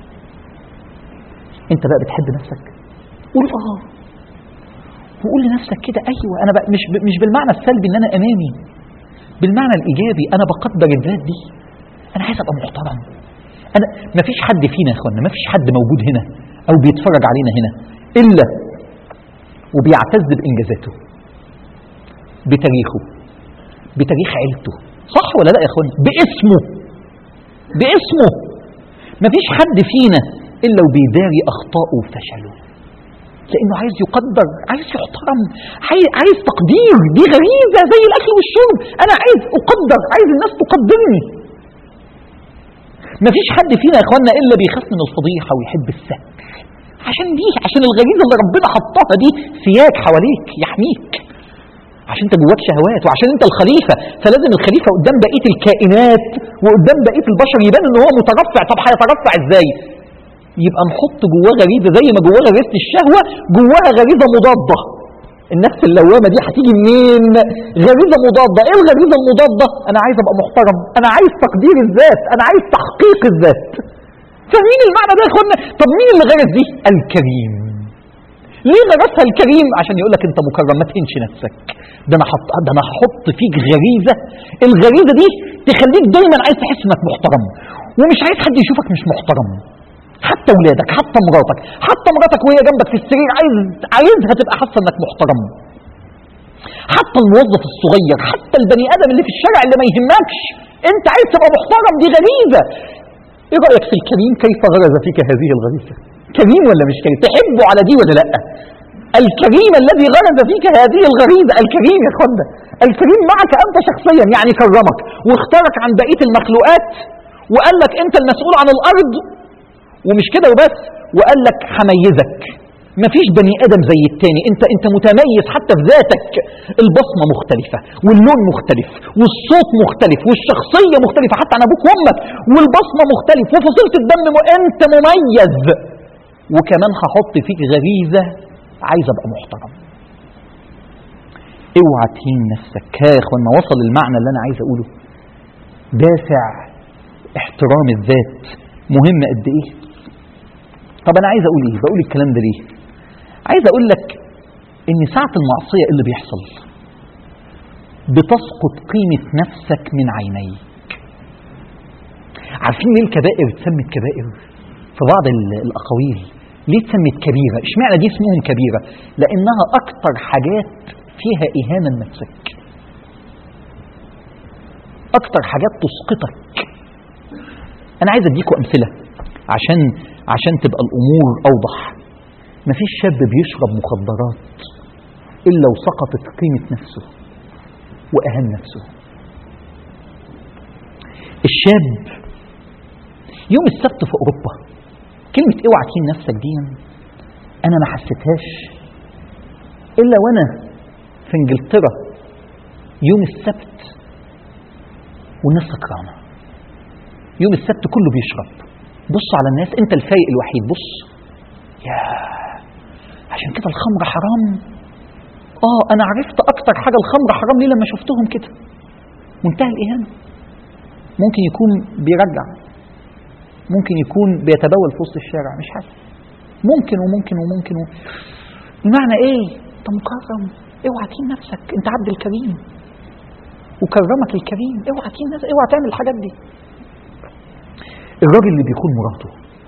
انت بقى بتحب نفسك قول اه وقول لنفسك كده ايوه انا بقى مش مش بالمعنى السلبي ان انا اناني بالمعنى الايجابي انا بقدر الذات دي انا عايز ابقى محترم انا ما فيش حد فينا يا اخوانا ما فيش حد موجود هنا او بيتفرج علينا هنا الا وبيعتز بانجازاته بتاريخه بتاريخ عيلته صح ولا لا يا اخوانا باسمه باسمه ما فيش حد فينا الا وبيداري اخطائه وفشله لانه عايز يقدر عايز يحترم عايز, عايز تقدير دي غريزه زي الاكل والشرب انا عايز اقدر عايز الناس تقدرني مفيش حد فينا يا اخوانا الا بيخاف من الفضيحه ويحب الستر عشان دي عشان الغريزه اللي ربنا حطها دي سياج حواليك يحميك عشان انت جواك شهوات وعشان انت الخليفه فلازم الخليفه قدام بقيه الكائنات وقدام بقيه البشر يبان ان هو مترفع طب هيترفع ازاي؟ يبقى نحط جواه غريزه زي ما جواه غريزه الشهوه جواها غريزه مضاده النفس اللوامه دي هتيجي منين غريزه مضاده ايه الغريزه المضاده انا عايز ابقى محترم انا عايز تقدير الذات انا عايز تحقيق الذات فمين المعنى ده يا اخوانا طب مين اللي غرس دي الكريم ليه غرسها الكريم عشان يقول لك انت مكرم ما تهنش نفسك ده انا حط ده انا هحط فيك غريزه الغريزه دي تخليك دايما عايز تحس انك محترم ومش عايز حد يشوفك مش محترم حتى ولادك حتى مراتك حتى مراتك وهي جنبك في السرير عايز عايزها تبقى حاسه انك محترم حتى الموظف الصغير حتى البني ادم اللي في الشارع اللي ما يهمكش انت عايز تبقى محترم دي غريزه ايه رايك في الكريم كيف غرز فيك هذه الغريزه كريم ولا مش كريم تحبه على دي ولا لا الكريم الذي غرز فيك هذه الغريزه الكريم يا اخوانا الكريم معك انت شخصيا يعني كرمك واختارك عن بقيه المخلوقات وقال لك انت المسؤول عن الارض ومش كده وبس وقال لك هميزك مفيش بني ادم زي التاني انت انت متميز حتى في ذاتك البصمه مختلفه واللون مختلف والصوت مختلف والشخصيه مختلفه حتى عن ابوك وامك والبصمه مختلف وفصيله الدم م... انت مميز وكمان هحط فيك غريزه عايز ابقى محترم اوعى تهين نفسك يا اخوانا وصل المعنى اللي انا عايز اقوله دافع احترام الذات مهم قد ايه طب انا عايز اقول ايه بقول الكلام ده ليه عايز اقول لك ان ساعة المعصية إيه اللي بيحصل بتسقط قيمة نفسك من عينيك عارفين ليه الكبائر اتسمت كبائر في بعض ال- الاقاويل ليه اتسمت كبيرة اشمعنى دي اسمهم كبيرة لانها اكتر حاجات فيها اهانة لنفسك اكتر حاجات تسقطك انا عايز اديكم امثله عشان عشان تبقى الامور اوضح مفيش شاب بيشرب مخدرات الا وسقطت قيمه نفسه واهان نفسه الشاب يوم السبت في اوروبا كلمه اوعى تهين نفسك دي انا ما حسيتهاش الا وانا في انجلترا يوم السبت والناس سكرانه يوم السبت كله بيشرب بص على الناس انت الفايق الوحيد بص يا عشان كده الخمر حرام اه انا عرفت اكتر حاجه الخمر حرام ليه لما شفتهم كده منتهى الاهانه ممكن يكون بيرجع ممكن يكون بيتبول في وسط الشارع مش حاسس ممكن وممكن وممكن و... المعنى ايه انت مكرم اوعى تهين نفسك انت عبد الكريم وكرمك الكريم اوعى تهين نفسك اوعى تعمل الحاجات دي الراجل اللي بيكون مراته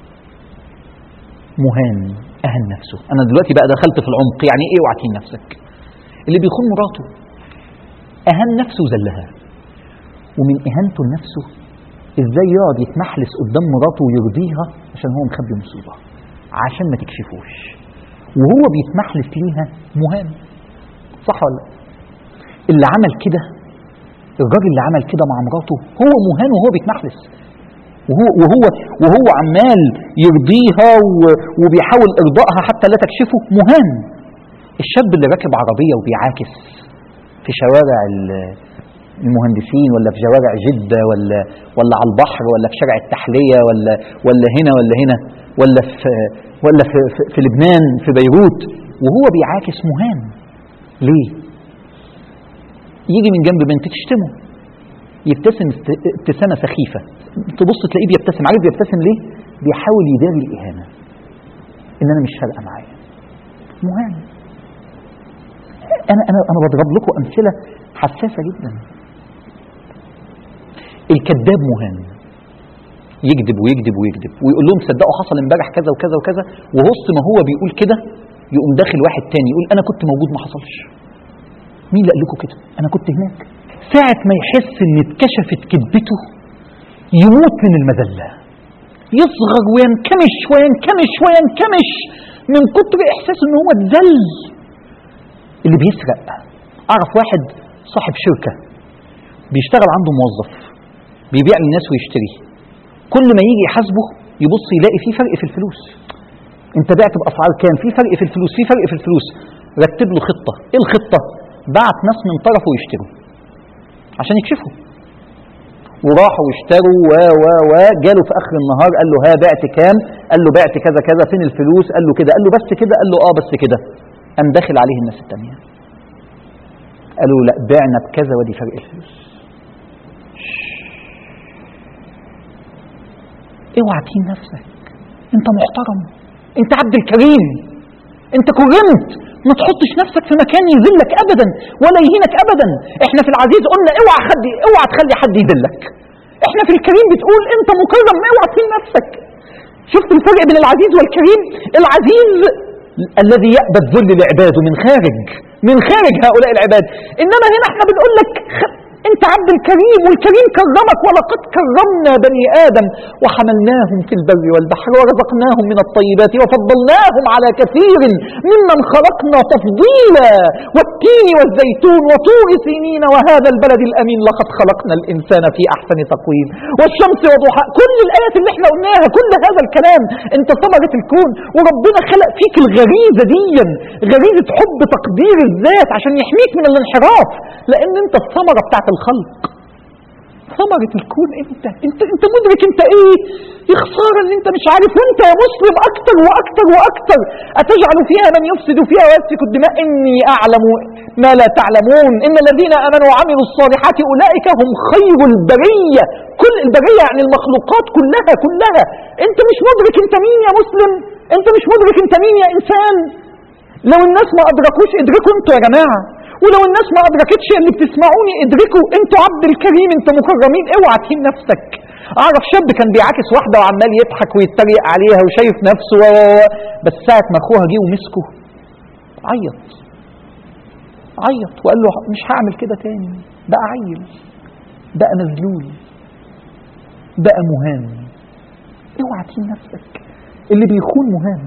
مهان اهن نفسه انا دلوقتي بقى دخلت في العمق يعني ايه اوعى تهين نفسك اللي بيكون مراته اهان نفسه وذلها ومن اهانته لنفسه ازاي يقعد يتمحلس قدام مراته ويرضيها عشان هو مخبي مصيبه عشان ما تكشفوش وهو بيتمحلس ليها مهان صح ولا لا اللي عمل كده الراجل اللي عمل كده مع مراته هو مهان وهو بيتمحلس وهو وهو وهو عمال يرضيها و- وبيحاول ارضائها حتى لا تكشفه مهان الشاب اللي راكب عربيه وبيعاكس في شوارع ال- المهندسين ولا في شوارع جده ولا ولا على البحر ولا في شارع التحليه ولا ولا هنا ولا هنا ولا في ولا في, في, في لبنان في بيروت وهو بيعاكس مهان ليه؟ يجي من جنب بنت تشتمه يبتسم است- ابتسامه سخيفه تبص تلاقيه بيبتسم عارف بيبتسم ليه؟ بيحاول يداري الاهانه ان انا مش فارقه معايا مهان انا انا انا بضرب لكم امثله حساسه جدا الكذاب مهان يكذب ويكذب ويكذب ويقول لهم صدقوا حصل امبارح كذا وكذا وكذا ووسط ما هو بيقول كده يقوم داخل واحد تاني يقول انا كنت موجود ما حصلش مين اللي قال لكم كده انا كنت هناك ساعة ما يحس ان اتكشفت كذبته يموت من المذلة يصغر وينكمش وينكمش وينكمش من كتر احساس ان هو اتذل اللي بيسرق اعرف واحد صاحب شركة بيشتغل عنده موظف بيبيع للناس ويشتري كل ما يجي يحاسبه يبص يلاقي في فرق في الفلوس انت بعت باسعار كام في فرق في الفلوس في فرق في الفلوس رتب له خطه ايه الخطه بعت ناس من طرفه يشتروا عشان يكشفوا وراحوا واشتروا و و و جاله في اخر النهار قال له ها بعت كام قال له بعت كذا كذا فين الفلوس قال له كده قال له بس كده قال له اه بس كده قام داخل عليه الناس التانية قالوا لا بعنا بكذا ودي فرق الفلوس اوعى تهين نفسك انت محترم انت عبد الكريم انت كرمت ما تحطش نفسك في مكان يذلك ابدا ولا يهينك ابدا احنا في العزيز قلنا اوعى حد اوعى تخلي حد يذلك احنا في الكريم بتقول انت مكرم اوعى تهين نفسك شفت الفرق بين العزيز والكريم العزيز الذي يأبى الذل لعباده من خارج من خارج هؤلاء العباد انما هنا احنا بنقول لك خ... انت عبد الكريم والكريم كرمك ولقد كرمنا بني ادم وحملناهم في البر والبحر ورزقناهم من الطيبات وفضلناهم على كثير ممن خلقنا تفضيلا والتين والزيتون وطور سينين وهذا البلد الامين لقد خلقنا الانسان في احسن تقويم والشمس وضحاها كل الايات اللي احنا قلناها كل هذا الكلام انت ثمره الكون وربنا خلق فيك الغريزه دي غريزه حب تقدير الذات عشان يحميك من الانحراف لان انت الثمره بتاعت الخلق ثمرة الكون انت انت انت مدرك انت ايه يا خساره ان انت مش عارف وانت يا مسلم اكتر واكتر واكتر اتجعل فيها من يفسد فيها ويسفك الدماء اني اعلم ما لا تعلمون ان الذين امنوا وعملوا الصالحات اولئك هم خير البريه كل البريه يعني المخلوقات كلها كلها انت مش مدرك انت مين يا مسلم انت مش مدرك انت مين يا انسان لو الناس ما ادركوش ادركوا انتوا يا جماعه ولو الناس ما ادركتش اللي بتسمعوني ادركوا انتوا عبد الكريم انتوا مكرمين اوعى تهين نفسك اعرف شاب كان بيعاكس واحده وعمال يضحك ويتريق عليها وشايف نفسه و... بس ساعه ما اخوها جه ومسكه عيط عيط وقال له مش هعمل كده تاني بقى عيل بقى مذلول بقى مهان اوعى تهين نفسك اللي بيخون مهان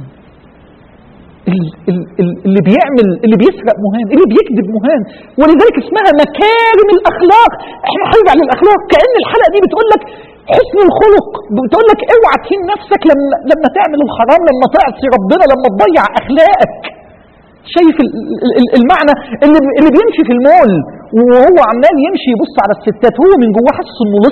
اللي بيعمل اللي بيسرق مهان اللي بيكذب مهان ولذلك اسمها مكارم الاخلاق احنا هنرجع للاخلاق كان الحلقه دي بتقول لك حسن الخلق بتقول لك اوعى تهين نفسك لما لما تعمل الحرام لما تعصي ربنا لما تضيع اخلاقك شايف المعنى اللي اللي بيمشي في المول وهو عمال يمشي يبص على الستات هو من جواه حاسس انه لص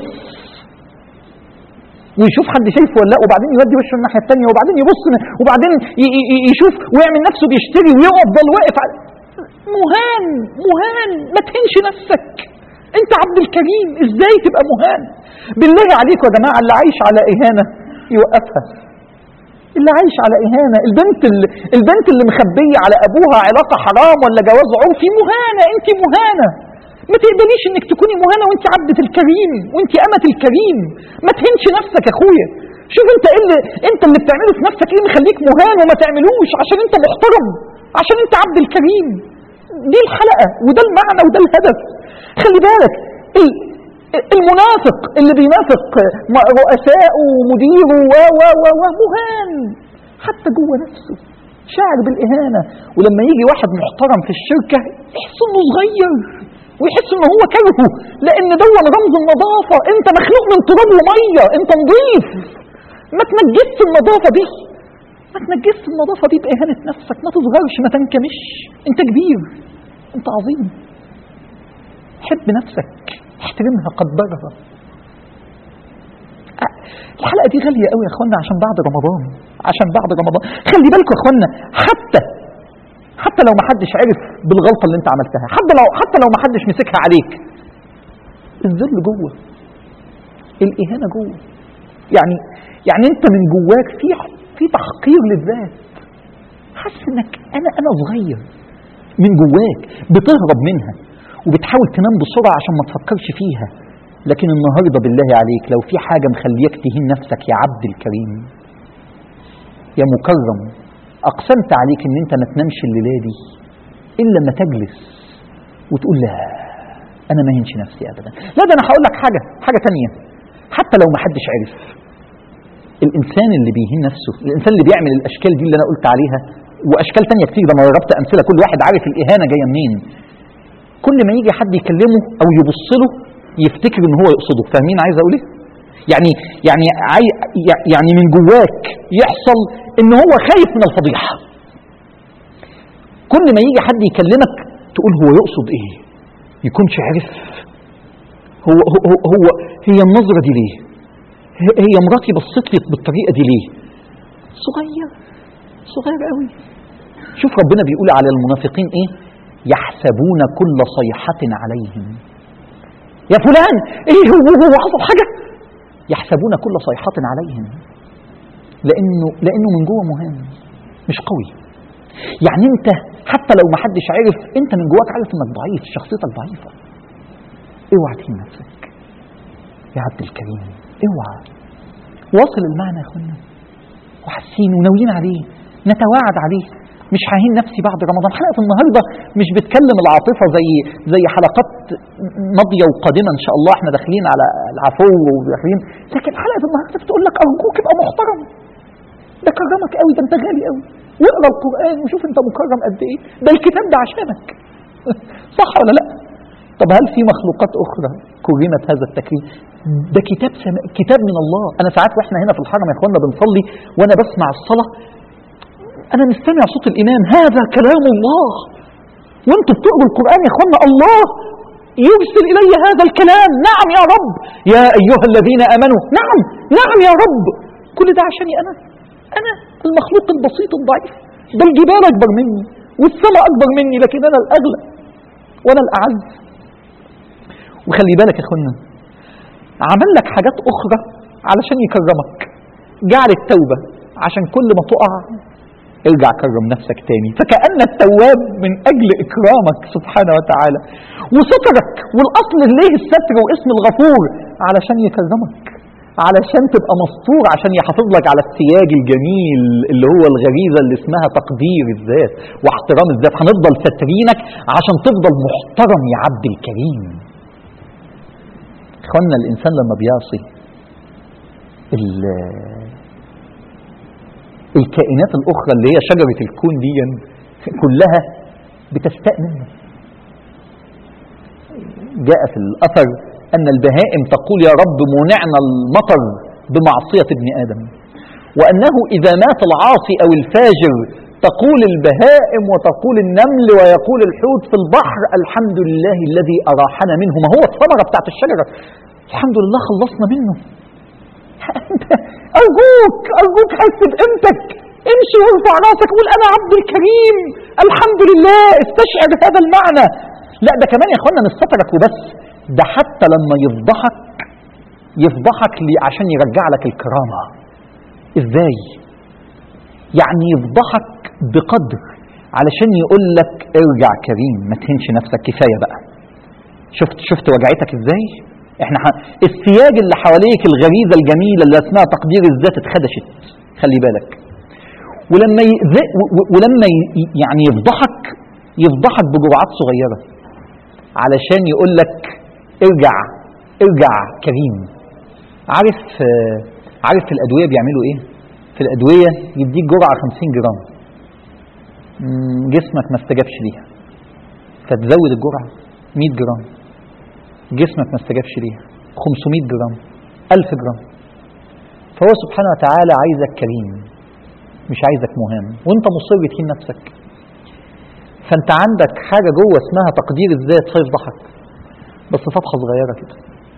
ويشوف حد شايفه ولا لا وبعدين يودي وشه الناحيه الثانيه وبعدين يبص وبعدين يشوف ويعمل نفسه بيشتري ويفضل واقف على مهان مهان ما تهنش نفسك انت عبد الكريم ازاي تبقى مهان بالله عليكم يا جماعه اللي عايش على اهانه يوقفها اللي عايش على اهانه البنت اللي البنت اللي مخبيه على ابوها علاقه حرام ولا جواز عرفي مهانه انت مهانه ما تقبليش انك تكوني مهانه وانت عبده الكريم وانت امه الكريم ما تهنش نفسك يا اخويا شوف انت ايه اللي انت اللي بتعمله في نفسك ايه مخليك مهان وما تعملوش عشان انت محترم عشان انت عبد الكريم دي الحلقه وده المعنى وده الهدف خلي بالك المنافق اللي بينافق رؤسائه ومديره و و و و مهان حتى جوه نفسه شاعر بالاهانه ولما يجي واحد محترم في الشركه يحس انه صغير ويحس ان هو كرهه لان دون رمز النظافه انت مخلوق من تراب وميه انت نظيف ما تنجسش النظافه دي ما تنجسش النظافه دي باهانه نفسك ما تصغرش ما تنكمش انت كبير انت عظيم حب نفسك احترمها قدرها الحلقه دي غاليه قوي يا اخوانا عشان بعد رمضان عشان بعد رمضان خلي بالكم يا اخوانا حتى حتى لو ما حدش عرف بالغلطه اللي انت عملتها حتى لو حتى لو ما حدش مسكها عليك الذل جوه الاهانه جوه يعني يعني انت من جواك في في تحقير للذات حاسس انك انا انا صغير من جواك بتهرب منها وبتحاول تنام بسرعه عشان ما تفكرش فيها لكن النهارده بالله عليك لو في حاجه مخليك تهين نفسك يا عبد الكريم يا مكرم اقسمت عليك ان انت ما تنامش الليله دي الا لما تجلس وتقول لا انا ما هينش نفسي ابدا لا ده انا هقول لك حاجه حاجه تانية حتى لو ما حدش عرف الانسان اللي بيهين نفسه الانسان اللي بيعمل الاشكال دي اللي انا قلت عليها واشكال تانية كتير ده انا ضربت امثله كل واحد عارف الاهانه جايه منين كل ما يجي حد يكلمه او يبص له يفتكر ان هو يقصده فاهمين عايز اقول ايه يعني يعني عاي يعني من جواك يحصل ان هو خايف من الفضيحه كل ما يجي حد يكلمك تقول هو يقصد ايه يكونش عارف هو هو هو هي النظره دي ليه هي مراتي بصت لي بالطريقه دي ليه صغير صغير قوي شوف ربنا بيقول على المنافقين ايه يحسبون كل صيحه عليهم يا فلان ايه هو هو حصل حاجه يحسبون كل صيحة عليهم لأنه لأنه من جوه مهم مش قوي يعني أنت حتى لو ما حدش عرف أنت من جواك عارف إنك ضعيف شخصيتك ضعيفة اوعى تهين نفسك يا عبد الكريم اوعى واصل المعنى يا اخوانا وحاسين وناويين عليه نتواعد عليه مش ههين نفسي بعد رمضان حلقه النهارده مش بتكلم العاطفه زي زي حلقات ماضيه وقادمه ان شاء الله احنا داخلين على العفو وداخلين لكن حلقه النهارده بتقول لك ارجوك ابقى محترم ده كرمك قوي ده انت غالي قوي واقرا القران وشوف انت مكرم قد ايه ده الكتاب ده عشانك صح ولا لا طب هل في مخلوقات اخرى كرمت هذا التكريم ده كتاب سما... كتاب من الله انا ساعات واحنا هنا في الحرم يا اخوانا بنصلي وانا بسمع الصلاه انا مستمع صوت الامام هذا كلام الله وانتوا بتقروا القران يا اخوانا الله يرسل الي هذا الكلام نعم يا رب يا ايها الذين امنوا نعم نعم يا رب كل ده عشاني انا انا المخلوق البسيط الضعيف ده الجبال اكبر مني والسماء اكبر مني لكن انا الاغلى وانا الاعز وخلي بالك يا اخوانا عمل لك حاجات اخرى علشان يكرمك جعل التوبه عشان كل ما تقع ارجع كرم نفسك تاني فكأن التواب من أجل إكرامك سبحانه وتعالى وسترك والأصل ليه الستر واسم الغفور علشان يكرمك علشان تبقى مستور عشان يحافظ لك على السياج الجميل اللي هو الغريزة اللي اسمها تقدير الذات واحترام الذات هنفضل سترينك عشان تفضل محترم يا عبد الكريم اخوانا الإنسان لما بيعصي الكائنات الأخرى اللي هي شجرة الكون دي كلها بتستاء منه جاء في الأثر أن البهائم تقول يا رب منعنا المطر بمعصية ابن آدم وأنه إذا مات العاصي أو الفاجر تقول البهائم وتقول النمل ويقول الحوت في البحر الحمد لله الذي أراحنا منه ما هو الثمرة بتاعت الشجرة الحمد لله خلصنا منه أرجوك أرجوك حس بقيمتك امشي وارفع راسك قول أنا عبد الكريم الحمد لله استشعر هذا المعنى لا ده كمان يا اخوانا مش سترك وبس ده حتى لما يفضحك يفضحك لي عشان يرجع لك الكرامة ازاي يعني يفضحك بقدر علشان يقول لك ارجع كريم ما تهنش نفسك كفاية بقى شفت شفت وجعتك ازاي احنا ح... السياج اللي حواليك الغريزة الجميلة اللي اسمها تقدير الذات اتخدشت خلي بالك ولما ي... ولما ي... يعني يفضحك يفضحك بجرعات صغيرة علشان يقول لك ارجع ارجع كريم عارف عارف في الأدوية بيعملوا ايه في الأدوية يديك جرعة 50 جرام جسمك ما استجابش ليها فتزود الجرعة 100 جرام جسمك ما استجابش ليها 500 جرام 1000 جرام فهو سبحانه وتعالى عايزك كريم مش عايزك مهام وانت مصر تهين نفسك فانت عندك حاجة جوه اسمها تقدير الذات فيفضحك بس فتحة صغيرة كده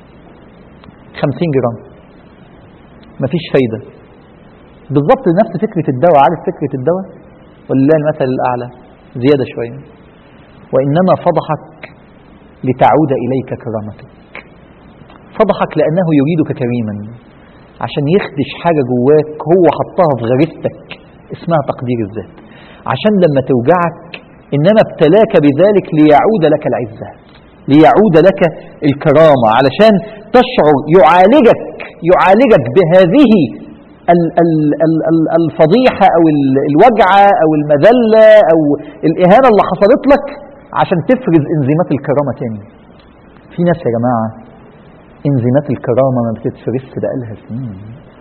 50 جرام مفيش فايدة بالظبط نفس فكرة الدواء عارف فكرة الدواء ولله المثل الأعلى زيادة شوية وإنما فضحك لتعود إليك كرامتك فضحك لأنه يريدك كريما عشان يخدش حاجة جواك هو حطها في غريزتك اسمها تقدير الذات عشان لما توجعك إنما ابتلاك بذلك ليعود لك العزة ليعود لك الكرامة علشان تشعر يعالجك يعالجك بهذه ال- ال- ال- ال- الفضيحة أو ال- الوجعة أو المذلة أو الإهانة اللي حصلت لك عشان تفرز انزيمات الكرامة تاني في ناس يا جماعة انزيمات الكرامة ما بتتفرزش بقالها سنين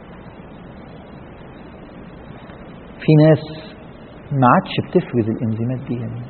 في ناس ما عادش بتفرز الانزيمات دي يعني.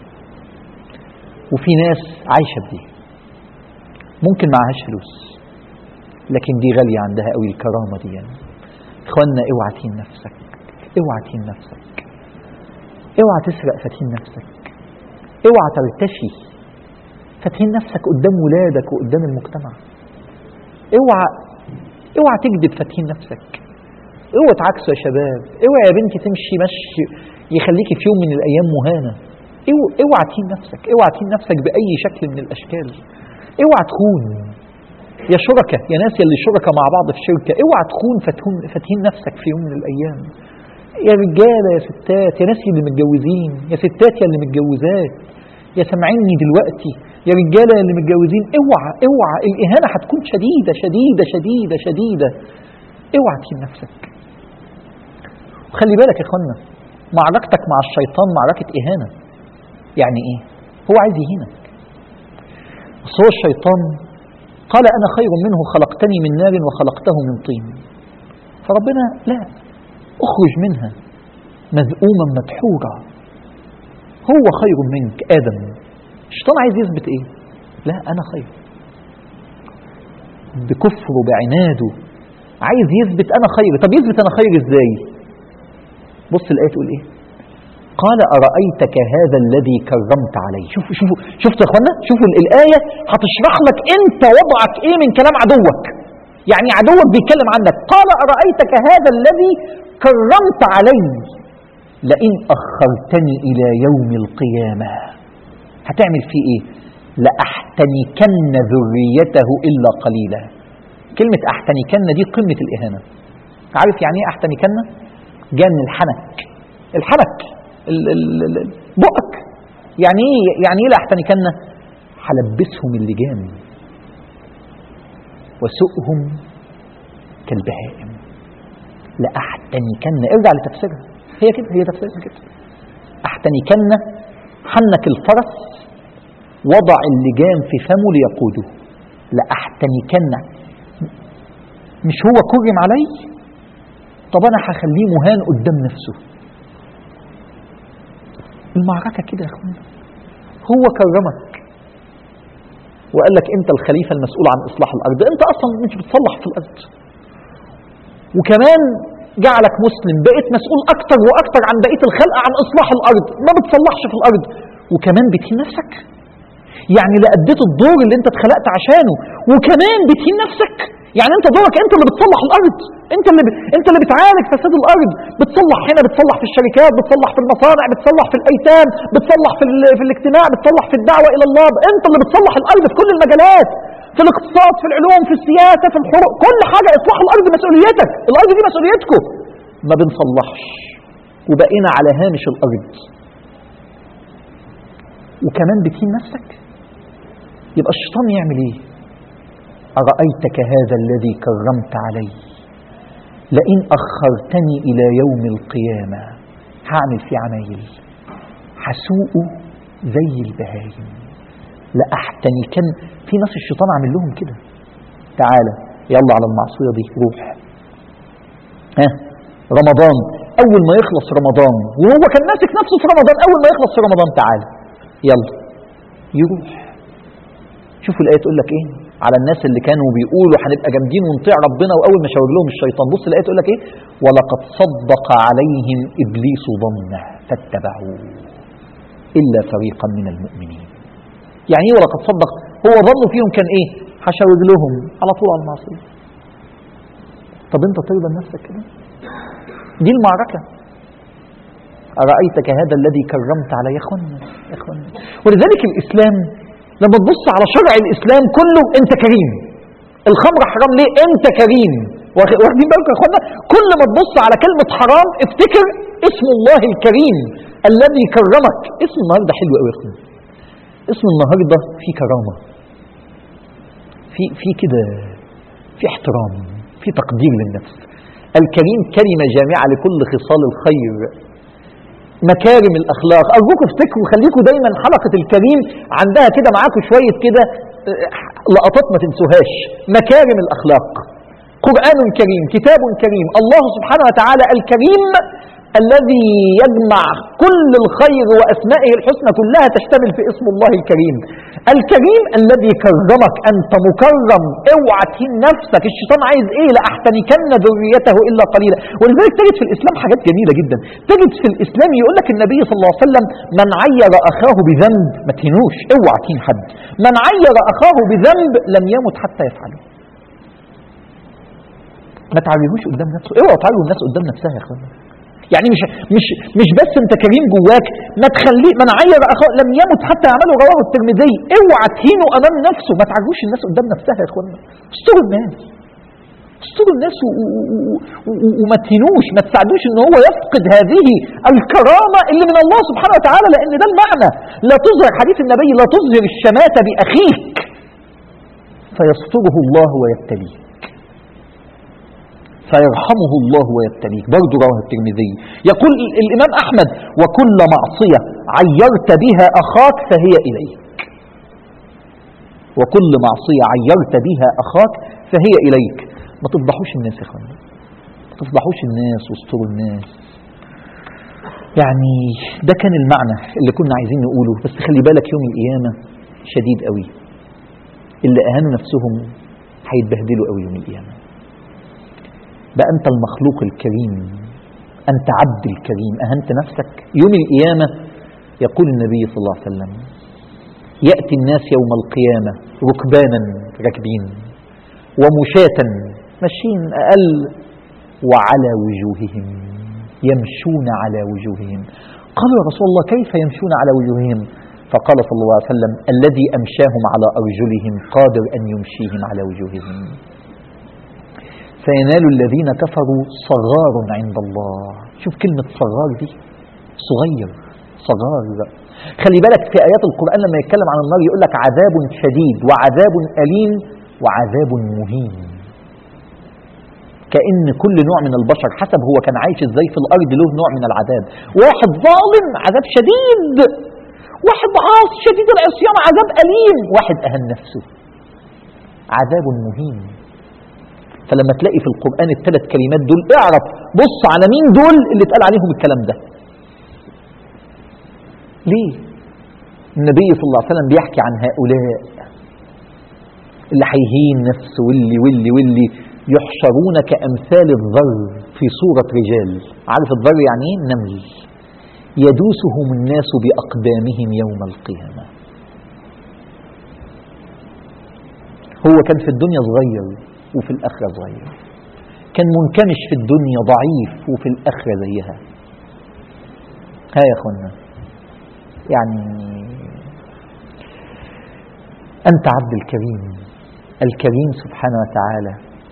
وفي ناس عايشة بدي ممكن معهاش فلوس لكن دي غالية عندها قوي الكرامة دي يعني. اخوانا اوعى تهين نفسك اوعى تهين نفسك اوعى تسرق فتهين نفسك اوعى ترتشي فتهين نفسك قدام ولادك وقدام المجتمع اوعى اوعى تكذب فتهين نفسك اوعى تعكسوا يا شباب اوعى يا بنتي تمشي مشي يخليكي في يوم من الايام مهانه اوعى اوعى تهين نفسك اوعى تهين نفسك باي شكل من الاشكال اوعى تخون يا شركة يا ناس يلي شركة مع بعض في شركة اوعى تخون فتهون فتهين نفسك في يوم من الايام يا رجالة يا ستات يا ناس اللي متجوزين يا ستات يا اللي متجوزات يا سامعيني دلوقتي يا رجالة يا اللي متجوزين اوعى اوعى الاهانة هتكون شديدة شديدة شديدة شديدة اوعى تهين نفسك وخلي بالك يا اخوانا معركتك مع الشيطان معركة إهانة يعني إيه هو عايز يهينك بس هو الشيطان قال أنا خير منه خلقتني من نار وخلقته من طين فربنا لا اخرج منها مذءوما مدحورا هو خير منك آدم الشيطان عايز يثبت إيه لا أنا خير بكفره بعناده عايز يثبت أنا خير طب يثبت أنا خير إزاي بص الآية تقول إيه قال أرأيتك هذا الذي كرمت عليه شوفوا شوفوا شفتوا يا اخوانا شوفوا الآية هتشرح لك أنت وضعك إيه من كلام عدوك يعني عدوك بيتكلم عنك قال أرأيتك هذا الذي كرمت علي لئن أخرتني إلى يوم القيامة هتعمل فيه إيه لأحتنكن ذريته إلا قليلا كلمة أحتنكن دي قمة الإهانة عارف يعني إيه أحتنكن جاء من الحنك الحنك ال- ال- ال- بقك يعني ايه يعني ايه لاحتنكن هلبسهم اللجام وسؤهم كالبهائم لاحتنكن ارجع لتفسيرها هي كده هي تفسيرها كده احتنكن حنك الفرس وضع اللجام في فمه ليقوده لاحتنكن مش هو كرم علي طب انا هخليه مهان قدام نفسه المعركة كده يا اخوانا هو كرمك وقال لك انت الخليفة المسؤول عن اصلاح الارض انت اصلا مش بتصلح في الارض وكمان جعلك مسلم بقيت مسؤول اكتر واكتر عن بقية الخلق عن اصلاح الارض ما بتصلحش في الارض وكمان بتهين نفسك يعني لا اديت الدور اللي انت اتخلقت عشانه وكمان بتهين نفسك يعني انت دورك انت اللي بتصلح الارض انت اللي ب... انت اللي بتعالج فساد الارض بتصلح هنا بتصلح في الشركات بتصلح في المصانع بتصلح في الايتام بتصلح في, ال... في الاجتماع بتصلح في الدعوه الى الله انت اللي بتصلح الارض في كل المجالات في الاقتصاد في العلوم في السياسه في الحروب كل حاجه اصلاح الارض مسؤوليتك الارض دي مسؤوليتكم ما بنصلحش وبقينا على هامش الارض وكمان بتهين نفسك يبقى الشيطان يعمل ايه أرأيتك هذا الذي كرمت علي لئن أخرتني إلى يوم القيامة هعمل فيه عمايل هسوقه زي البهايم لأحتنكن في ناس الشيطان عامل لهم كده تعالى يلا على المعصية دي روح ها رمضان أول ما يخلص رمضان وهو كان ماسك نفسه في رمضان أول ما يخلص في رمضان تعالى يلا يروح شوفوا الآية تقول لك إيه على الناس اللي كانوا بيقولوا هنبقى جامدين ونطيع ربنا واول ما شاور لهم الشيطان بص الايه تقول لك ايه ولقد صدق عليهم ابليس ظنه فاتبعوه الا فريقا من المؤمنين يعني ايه ولقد صدق هو ظنه فيهم كان ايه هشاور لهم على طول على المعصيه طب انت ترضى نفسك كده دي المعركه أرأيتك هذا الذي كرمت علي يا اخوانا يا اخوانا ولذلك الإسلام لما تبص على شرع الإسلام كله أنت كريم الخمر حرام ليه أنت كريم واخ- واخدين بالكم يا اخوانا كل ما تبص على كلمة حرام افتكر اسم الله الكريم الذي كرمك اسم النهارده حلو قوي يا اخوانا اسم النهارده فيه كرامة في في كده في احترام في تقدير للنفس الكريم كلمة جامعة لكل خصال الخير مكارم الاخلاق ارجوكم افتكروا خليكم دايما حلقه الكريم عندها كده معاكم شويه كده آه، لقطات ما تنسوهاش مكارم الاخلاق قران كريم كتاب كريم الله سبحانه وتعالى الكريم الذي يجمع كل الخير واسمائه الحسنى كلها تشتمل في اسم الله الكريم الكريم الذي كرمك انت مكرم اوعى تهين نفسك الشيطان عايز ايه لاحتنكن ذريته الا قليلا ولذلك تجد في الاسلام حاجات جميله جدا تجد في الاسلام يقول لك النبي صلى الله عليه وسلم من عير اخاه بذنب ما تهينوش اوعى تهين حد من عير اخاه بذنب لم يمت حتى يفعله ما تعريهوش قدام نفسه اوعوا تعروا الناس قدام نفسها يا اخوانا يعني مش مش مش بس انت كريم جواك ما تخليه من عير اخاه لم يمت حتى يعمله رواه الترمذي اوعى تهينه امام نفسه ما تعرفوش الناس قدام نفسها يا اخوانا استروا الناس استروا الناس و- و- و- و- وما تهينوش ما تساعدوش ان هو يفقد هذه الكرامه اللي من الله سبحانه وتعالى لان ده المعنى لا تظهر حديث النبي لا تظهر الشماته باخيك فيستره الله ويبتليه فيرحمه الله ويبتليه برضه رواه الترمذي يقول ال- الإمام أحمد وكل معصية عيرت بها أخاك فهي إليك وكل معصية عيرت بها أخاك فهي إليك ما تفضحوش الناس يا اخوانا ما تفضحوش الناس واستروا الناس يعني ده كان المعنى اللي كنا عايزين نقوله بس خلي بالك يوم القيامة شديد قوي اللي أهانوا نفسهم هيتبهدلوا قوي يوم القيامة بقى أنت المخلوق الكريم أنت عبد الكريم أهنت نفسك يوم القيامة يقول النبي صلى الله عليه وسلم يأتي الناس يوم القيامة ركبانا راكبين ومشاة ماشيين أقل وعلى وجوههم يمشون على وجوههم قالوا يا رسول الله كيف يمشون على وجوههم فقال صلى الله عليه وسلم الذي أمشاهم على أرجلهم قادر أن يمشيهم على وجوههم سينال الذين كفروا صغار عند الله شوف كلمة صغار دي صغير صغار خلي بالك في آيات القرآن لما يتكلم عن النار يقول لك عذاب شديد وعذاب أليم وعذاب مهين كأن كل نوع من البشر حسب هو كان عايش ازاي في الأرض له نوع من العذاب واحد ظالم عذاب شديد واحد عاصي شديد العصيان عذاب أليم واحد أهن نفسه عذاب مهين فلما تلاقي في القرآن الثلاث كلمات دول اعرف بص على مين دول اللي اتقال عليهم الكلام ده ليه النبي صلى الله عليه وسلم بيحكي عن هؤلاء اللي هيهين نفسه واللي واللي واللي يحشرون كأمثال الذر في صورة رجال عارف الذر يعني ايه نمل يدوسهم الناس بأقدامهم يوم القيامة هو كان في الدنيا صغير وفي الآخرة صغير كان منكمش في الدنيا ضعيف وفي الآخرة زيها ها يا أخوانا يعني أنت عبد الكريم الكريم سبحانه وتعالى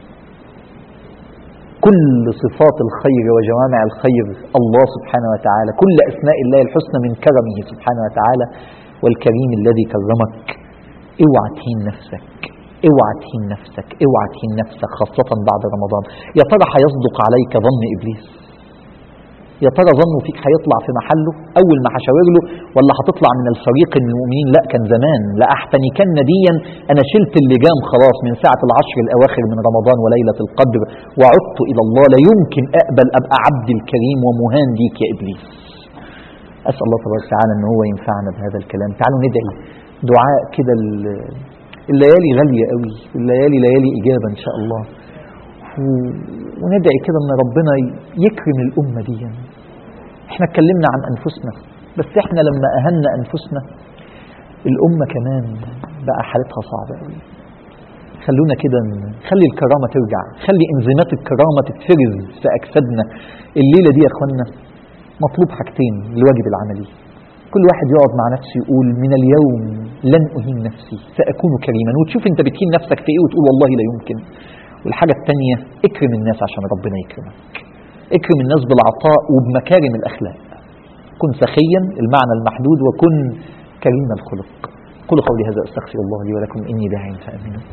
كل صفات الخير وجوامع الخير الله سبحانه وتعالى كل أسماء الله الحسنى من كرمه سبحانه وتعالى والكريم الذي كرمك اوعى تهين نفسك اوعى تهين نفسك اوعى تهين نفسك خاصة بعد رمضان يا ترى هيصدق عليك ظن إبليس يا ترى ظنه فيك هيطلع في محله أول ما هشاور له ولا هتطلع من الفريق المؤمنين لا كان زمان لا أحتنكن ديا أنا شلت اللجام خلاص من ساعة العشر الأواخر من رمضان وليلة القدر وعدت إلى الله لا يمكن أقبل أبقى عبد الكريم ومهان ليك يا إبليس أسأل الله تبارك وتعالى أن هو ينفعنا بهذا الكلام تعالوا ندعي دعاء كده ال- الليالي غالية قوي الليالي ليالي إجابة إن شاء الله و- وندعي كده ان ربنا يكرم الامه دي احنا اتكلمنا عن انفسنا بس احنا لما اهنا انفسنا الامه كمان بقى حالتها صعبه قوي خلونا كده ن- خلي الكرامه ترجع خلي انزيمات الكرامه تتفرز في اجسادنا الليله دي يا اخوانا مطلوب حاجتين الواجب العملي كل واحد يقعد مع نفسه يقول من اليوم لن أهين نفسي سأكون كريما وتشوف انت بتهين نفسك في ايه وتقول والله لا يمكن والحاجة التانية اكرم الناس عشان ربنا يكرمك اكرم الناس بالعطاء وبمكارم الأخلاق كن سخيا المعنى المحدود وكن كريم الخلق قل قولي هذا أستغفر الله لي ولكم إني داع فأمنوا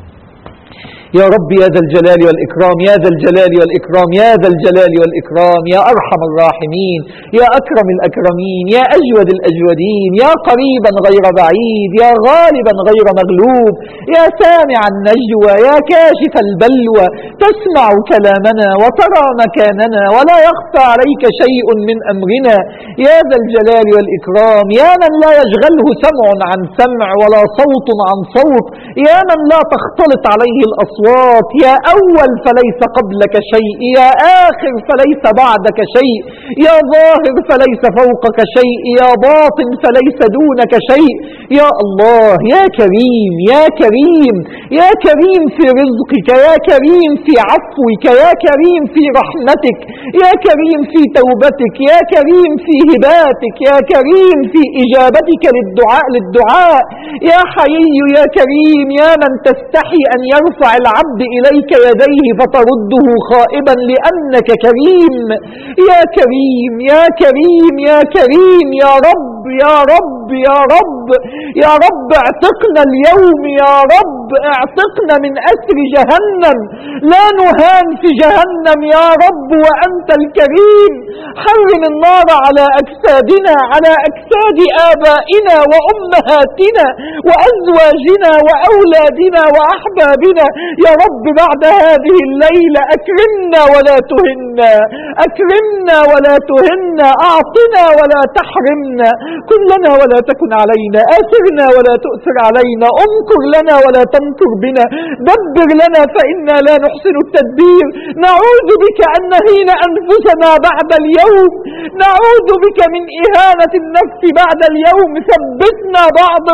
يا رب يا ذا الجلال والإكرام يا ذا الجلال والإكرام يا ذا الجلال والإكرام يا أرحم الراحمين يا أكرم الأكرمين يا أجود الأجودين يا قريبا غير بعيد يا غالبا غير مغلوب يا سامع النجوى يا كاشف البلوى تسمع كلامنا وترى مكاننا ولا يخفى عليك شيء من أمرنا يا ذا الجلال والإكرام يا من لا يشغله سمع عن سمع ولا صوت عن صوت يا من لا تختلط عليه الأصوات يا أول فليس قبلك شيء يا آخر فليس بعدك شيء يا ظاهر فليس فوقك شيء يا باطن فليس دونك شيء يا الله يا كريم يا كريم يا كريم في رزقك يا كريم في عفوك يا كريم في رحمتك يا كريم في توبتك يا كريم في هباتك يا كريم في إجابتك للدعاء للدعاء يا حي يا كريم يا من تستحي أن يرفع العبد إليك يديه فترده خائبا لأنك كريم يا كريم يا كريم يا كريم يا رب يا رب يا رب رب يا رب اعتقنا اليوم يا رب اعتقنا من أسر جهنم لا نهان في جهنم يا رب وأنت الكريم حرم النار على أجسادنا على أجساد آبائنا وأمهاتنا وأزواجنا وأولادنا وأحبابنا يا رب بعد هذه الليلة أكرمنا ولا تهنا أكرمنا ولا تهنا أعطنا ولا تحرمنا كن لنا ولا تكن علينا آثرنا ولا تؤثر علينا انكر لنا ولا تنكر بنا دبر لنا فإنا لا نحسن التدبير نعوذ بك أن نهين أنفسنا بعد اليوم نعوذ بك من إهانة النفس بعد اليوم ثبتنا بعد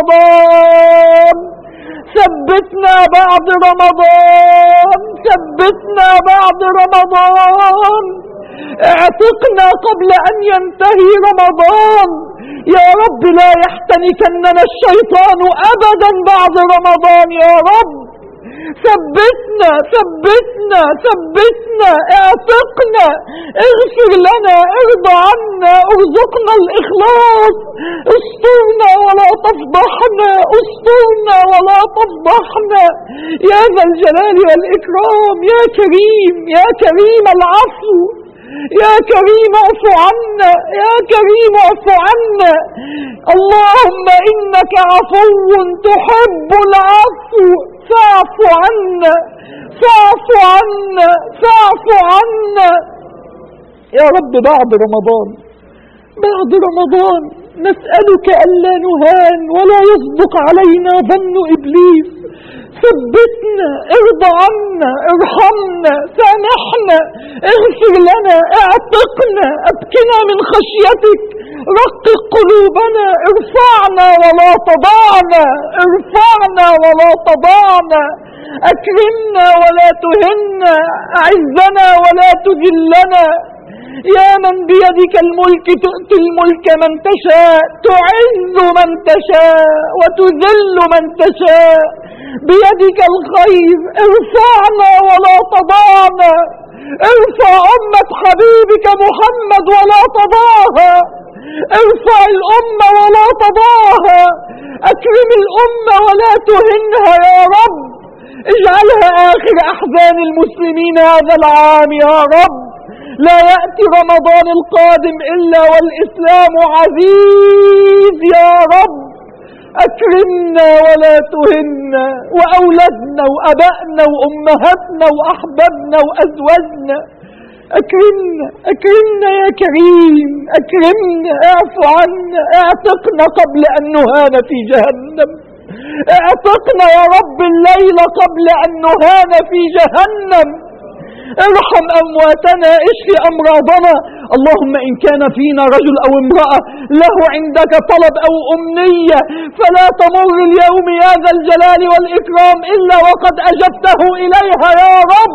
رمضان ثبتنا بعد رمضان ثبتنا بعد رمضان اعتقنا قبل ان ينتهي رمضان يا رب لا يحتنكننا الشيطان ابدا بعد رمضان يا رب ثبتنا ثبتنا ثبتنا اعتقنا اغفر لنا ارضى عنا ارزقنا الاخلاص استرنا ولا تفضحنا استرنا ولا تفضحنا يا ذا الجلال والاكرام يا كريم يا كريم العفو يا كريم اعف عنا يا كريم اعف عنا اللهم انك عفو تحب العفو فاعف عنا فاعف عنا فاعف عنا يا رب بعد رمضان بعد رمضان نسألك ألا نهان ولا يصدق علينا ظن إبليس ثبتنا ارضى عنا ارحمنا سامحنا اغفر لنا اعتقنا ابكنا من خشيتك رقق قلوبنا ارفعنا ولا تضعنا ارفعنا ولا تضعنا اكرمنا ولا تهنا اعزنا ولا تذلنا يا من بيدك الملك تؤتي الملك من تشاء تعز من تشاء وتذل من تشاء بيدك الخير ارفعنا ولا تضعنا ارفع أمة حبيبك محمد ولا تضعها ارفع الأمة ولا تضعها أكرم الأمة ولا تهنها يا رب اجعلها آخر أحزان المسلمين هذا العام يا رب لا يأتي رمضان القادم إلا والإسلام عزيز يا رب أكرمنا ولا تهنا وأولادنا وأبائنا وأمهاتنا وأحبابنا وأزواجنا أكرمنا أكرمنا يا كريم أكرمنا اعف عنا اعتقنا قبل أن نهان في جهنم اعتقنا يا رب الليل قبل أن نهان في جهنم ارحم أمواتنا اشف أمراضنا اللهم إن كان فينا رجل أو امرأة له عندك طلب أو أمنية فلا تمر اليوم يا ذا الجلال والإكرام إلا وقد أجبته إليها يا رب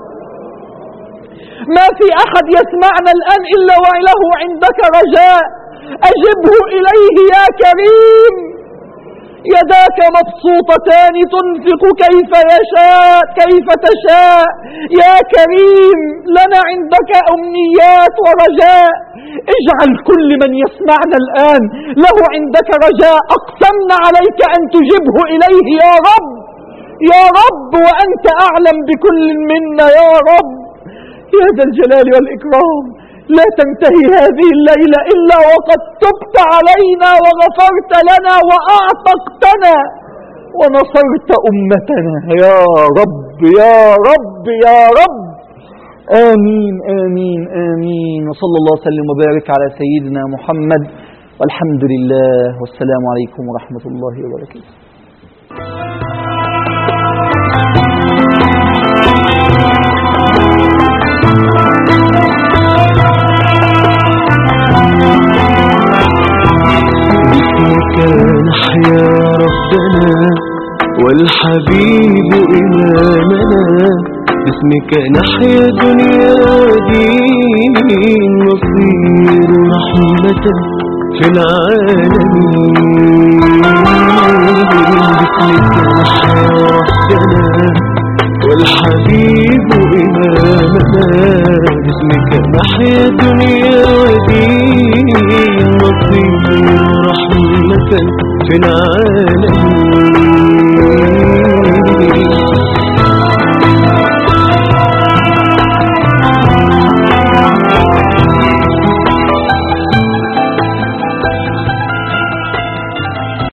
ما في أحد يسمعنا الآن إلا وله عندك رجاء أجبه إليه يا كريم يداك مبسوطتان تنفق كيف يشاء كيف تشاء يا كريم لنا عندك أمنيات ورجاء اجعل كل من يسمعنا الآن له عندك رجاء أقسمنا عليك أن تجبه إليه يا رب يا رب وأنت أعلم بكل منا يا رب يا ذا الجلال والإكرام لا تنتهي هذه الليلة إلا وقد تبت علينا وغفرت لنا وأعتقتنا ونصرت أمتنا يا رب يا رب يا رب آمين آمين آمين وصلى الله وسلم وبارك على سيدنا محمد والحمد لله والسلام عليكم ورحمة الله وبركاته باسمك نحيا ربنا والحبيب إمامنا باسمك نحيا دنيا ودين نصير رحمة في العالمين باسمك نحيا ربنا والحبيب إمامنا باسمك نحيا دنيا ودين نصير رحمة في العالمين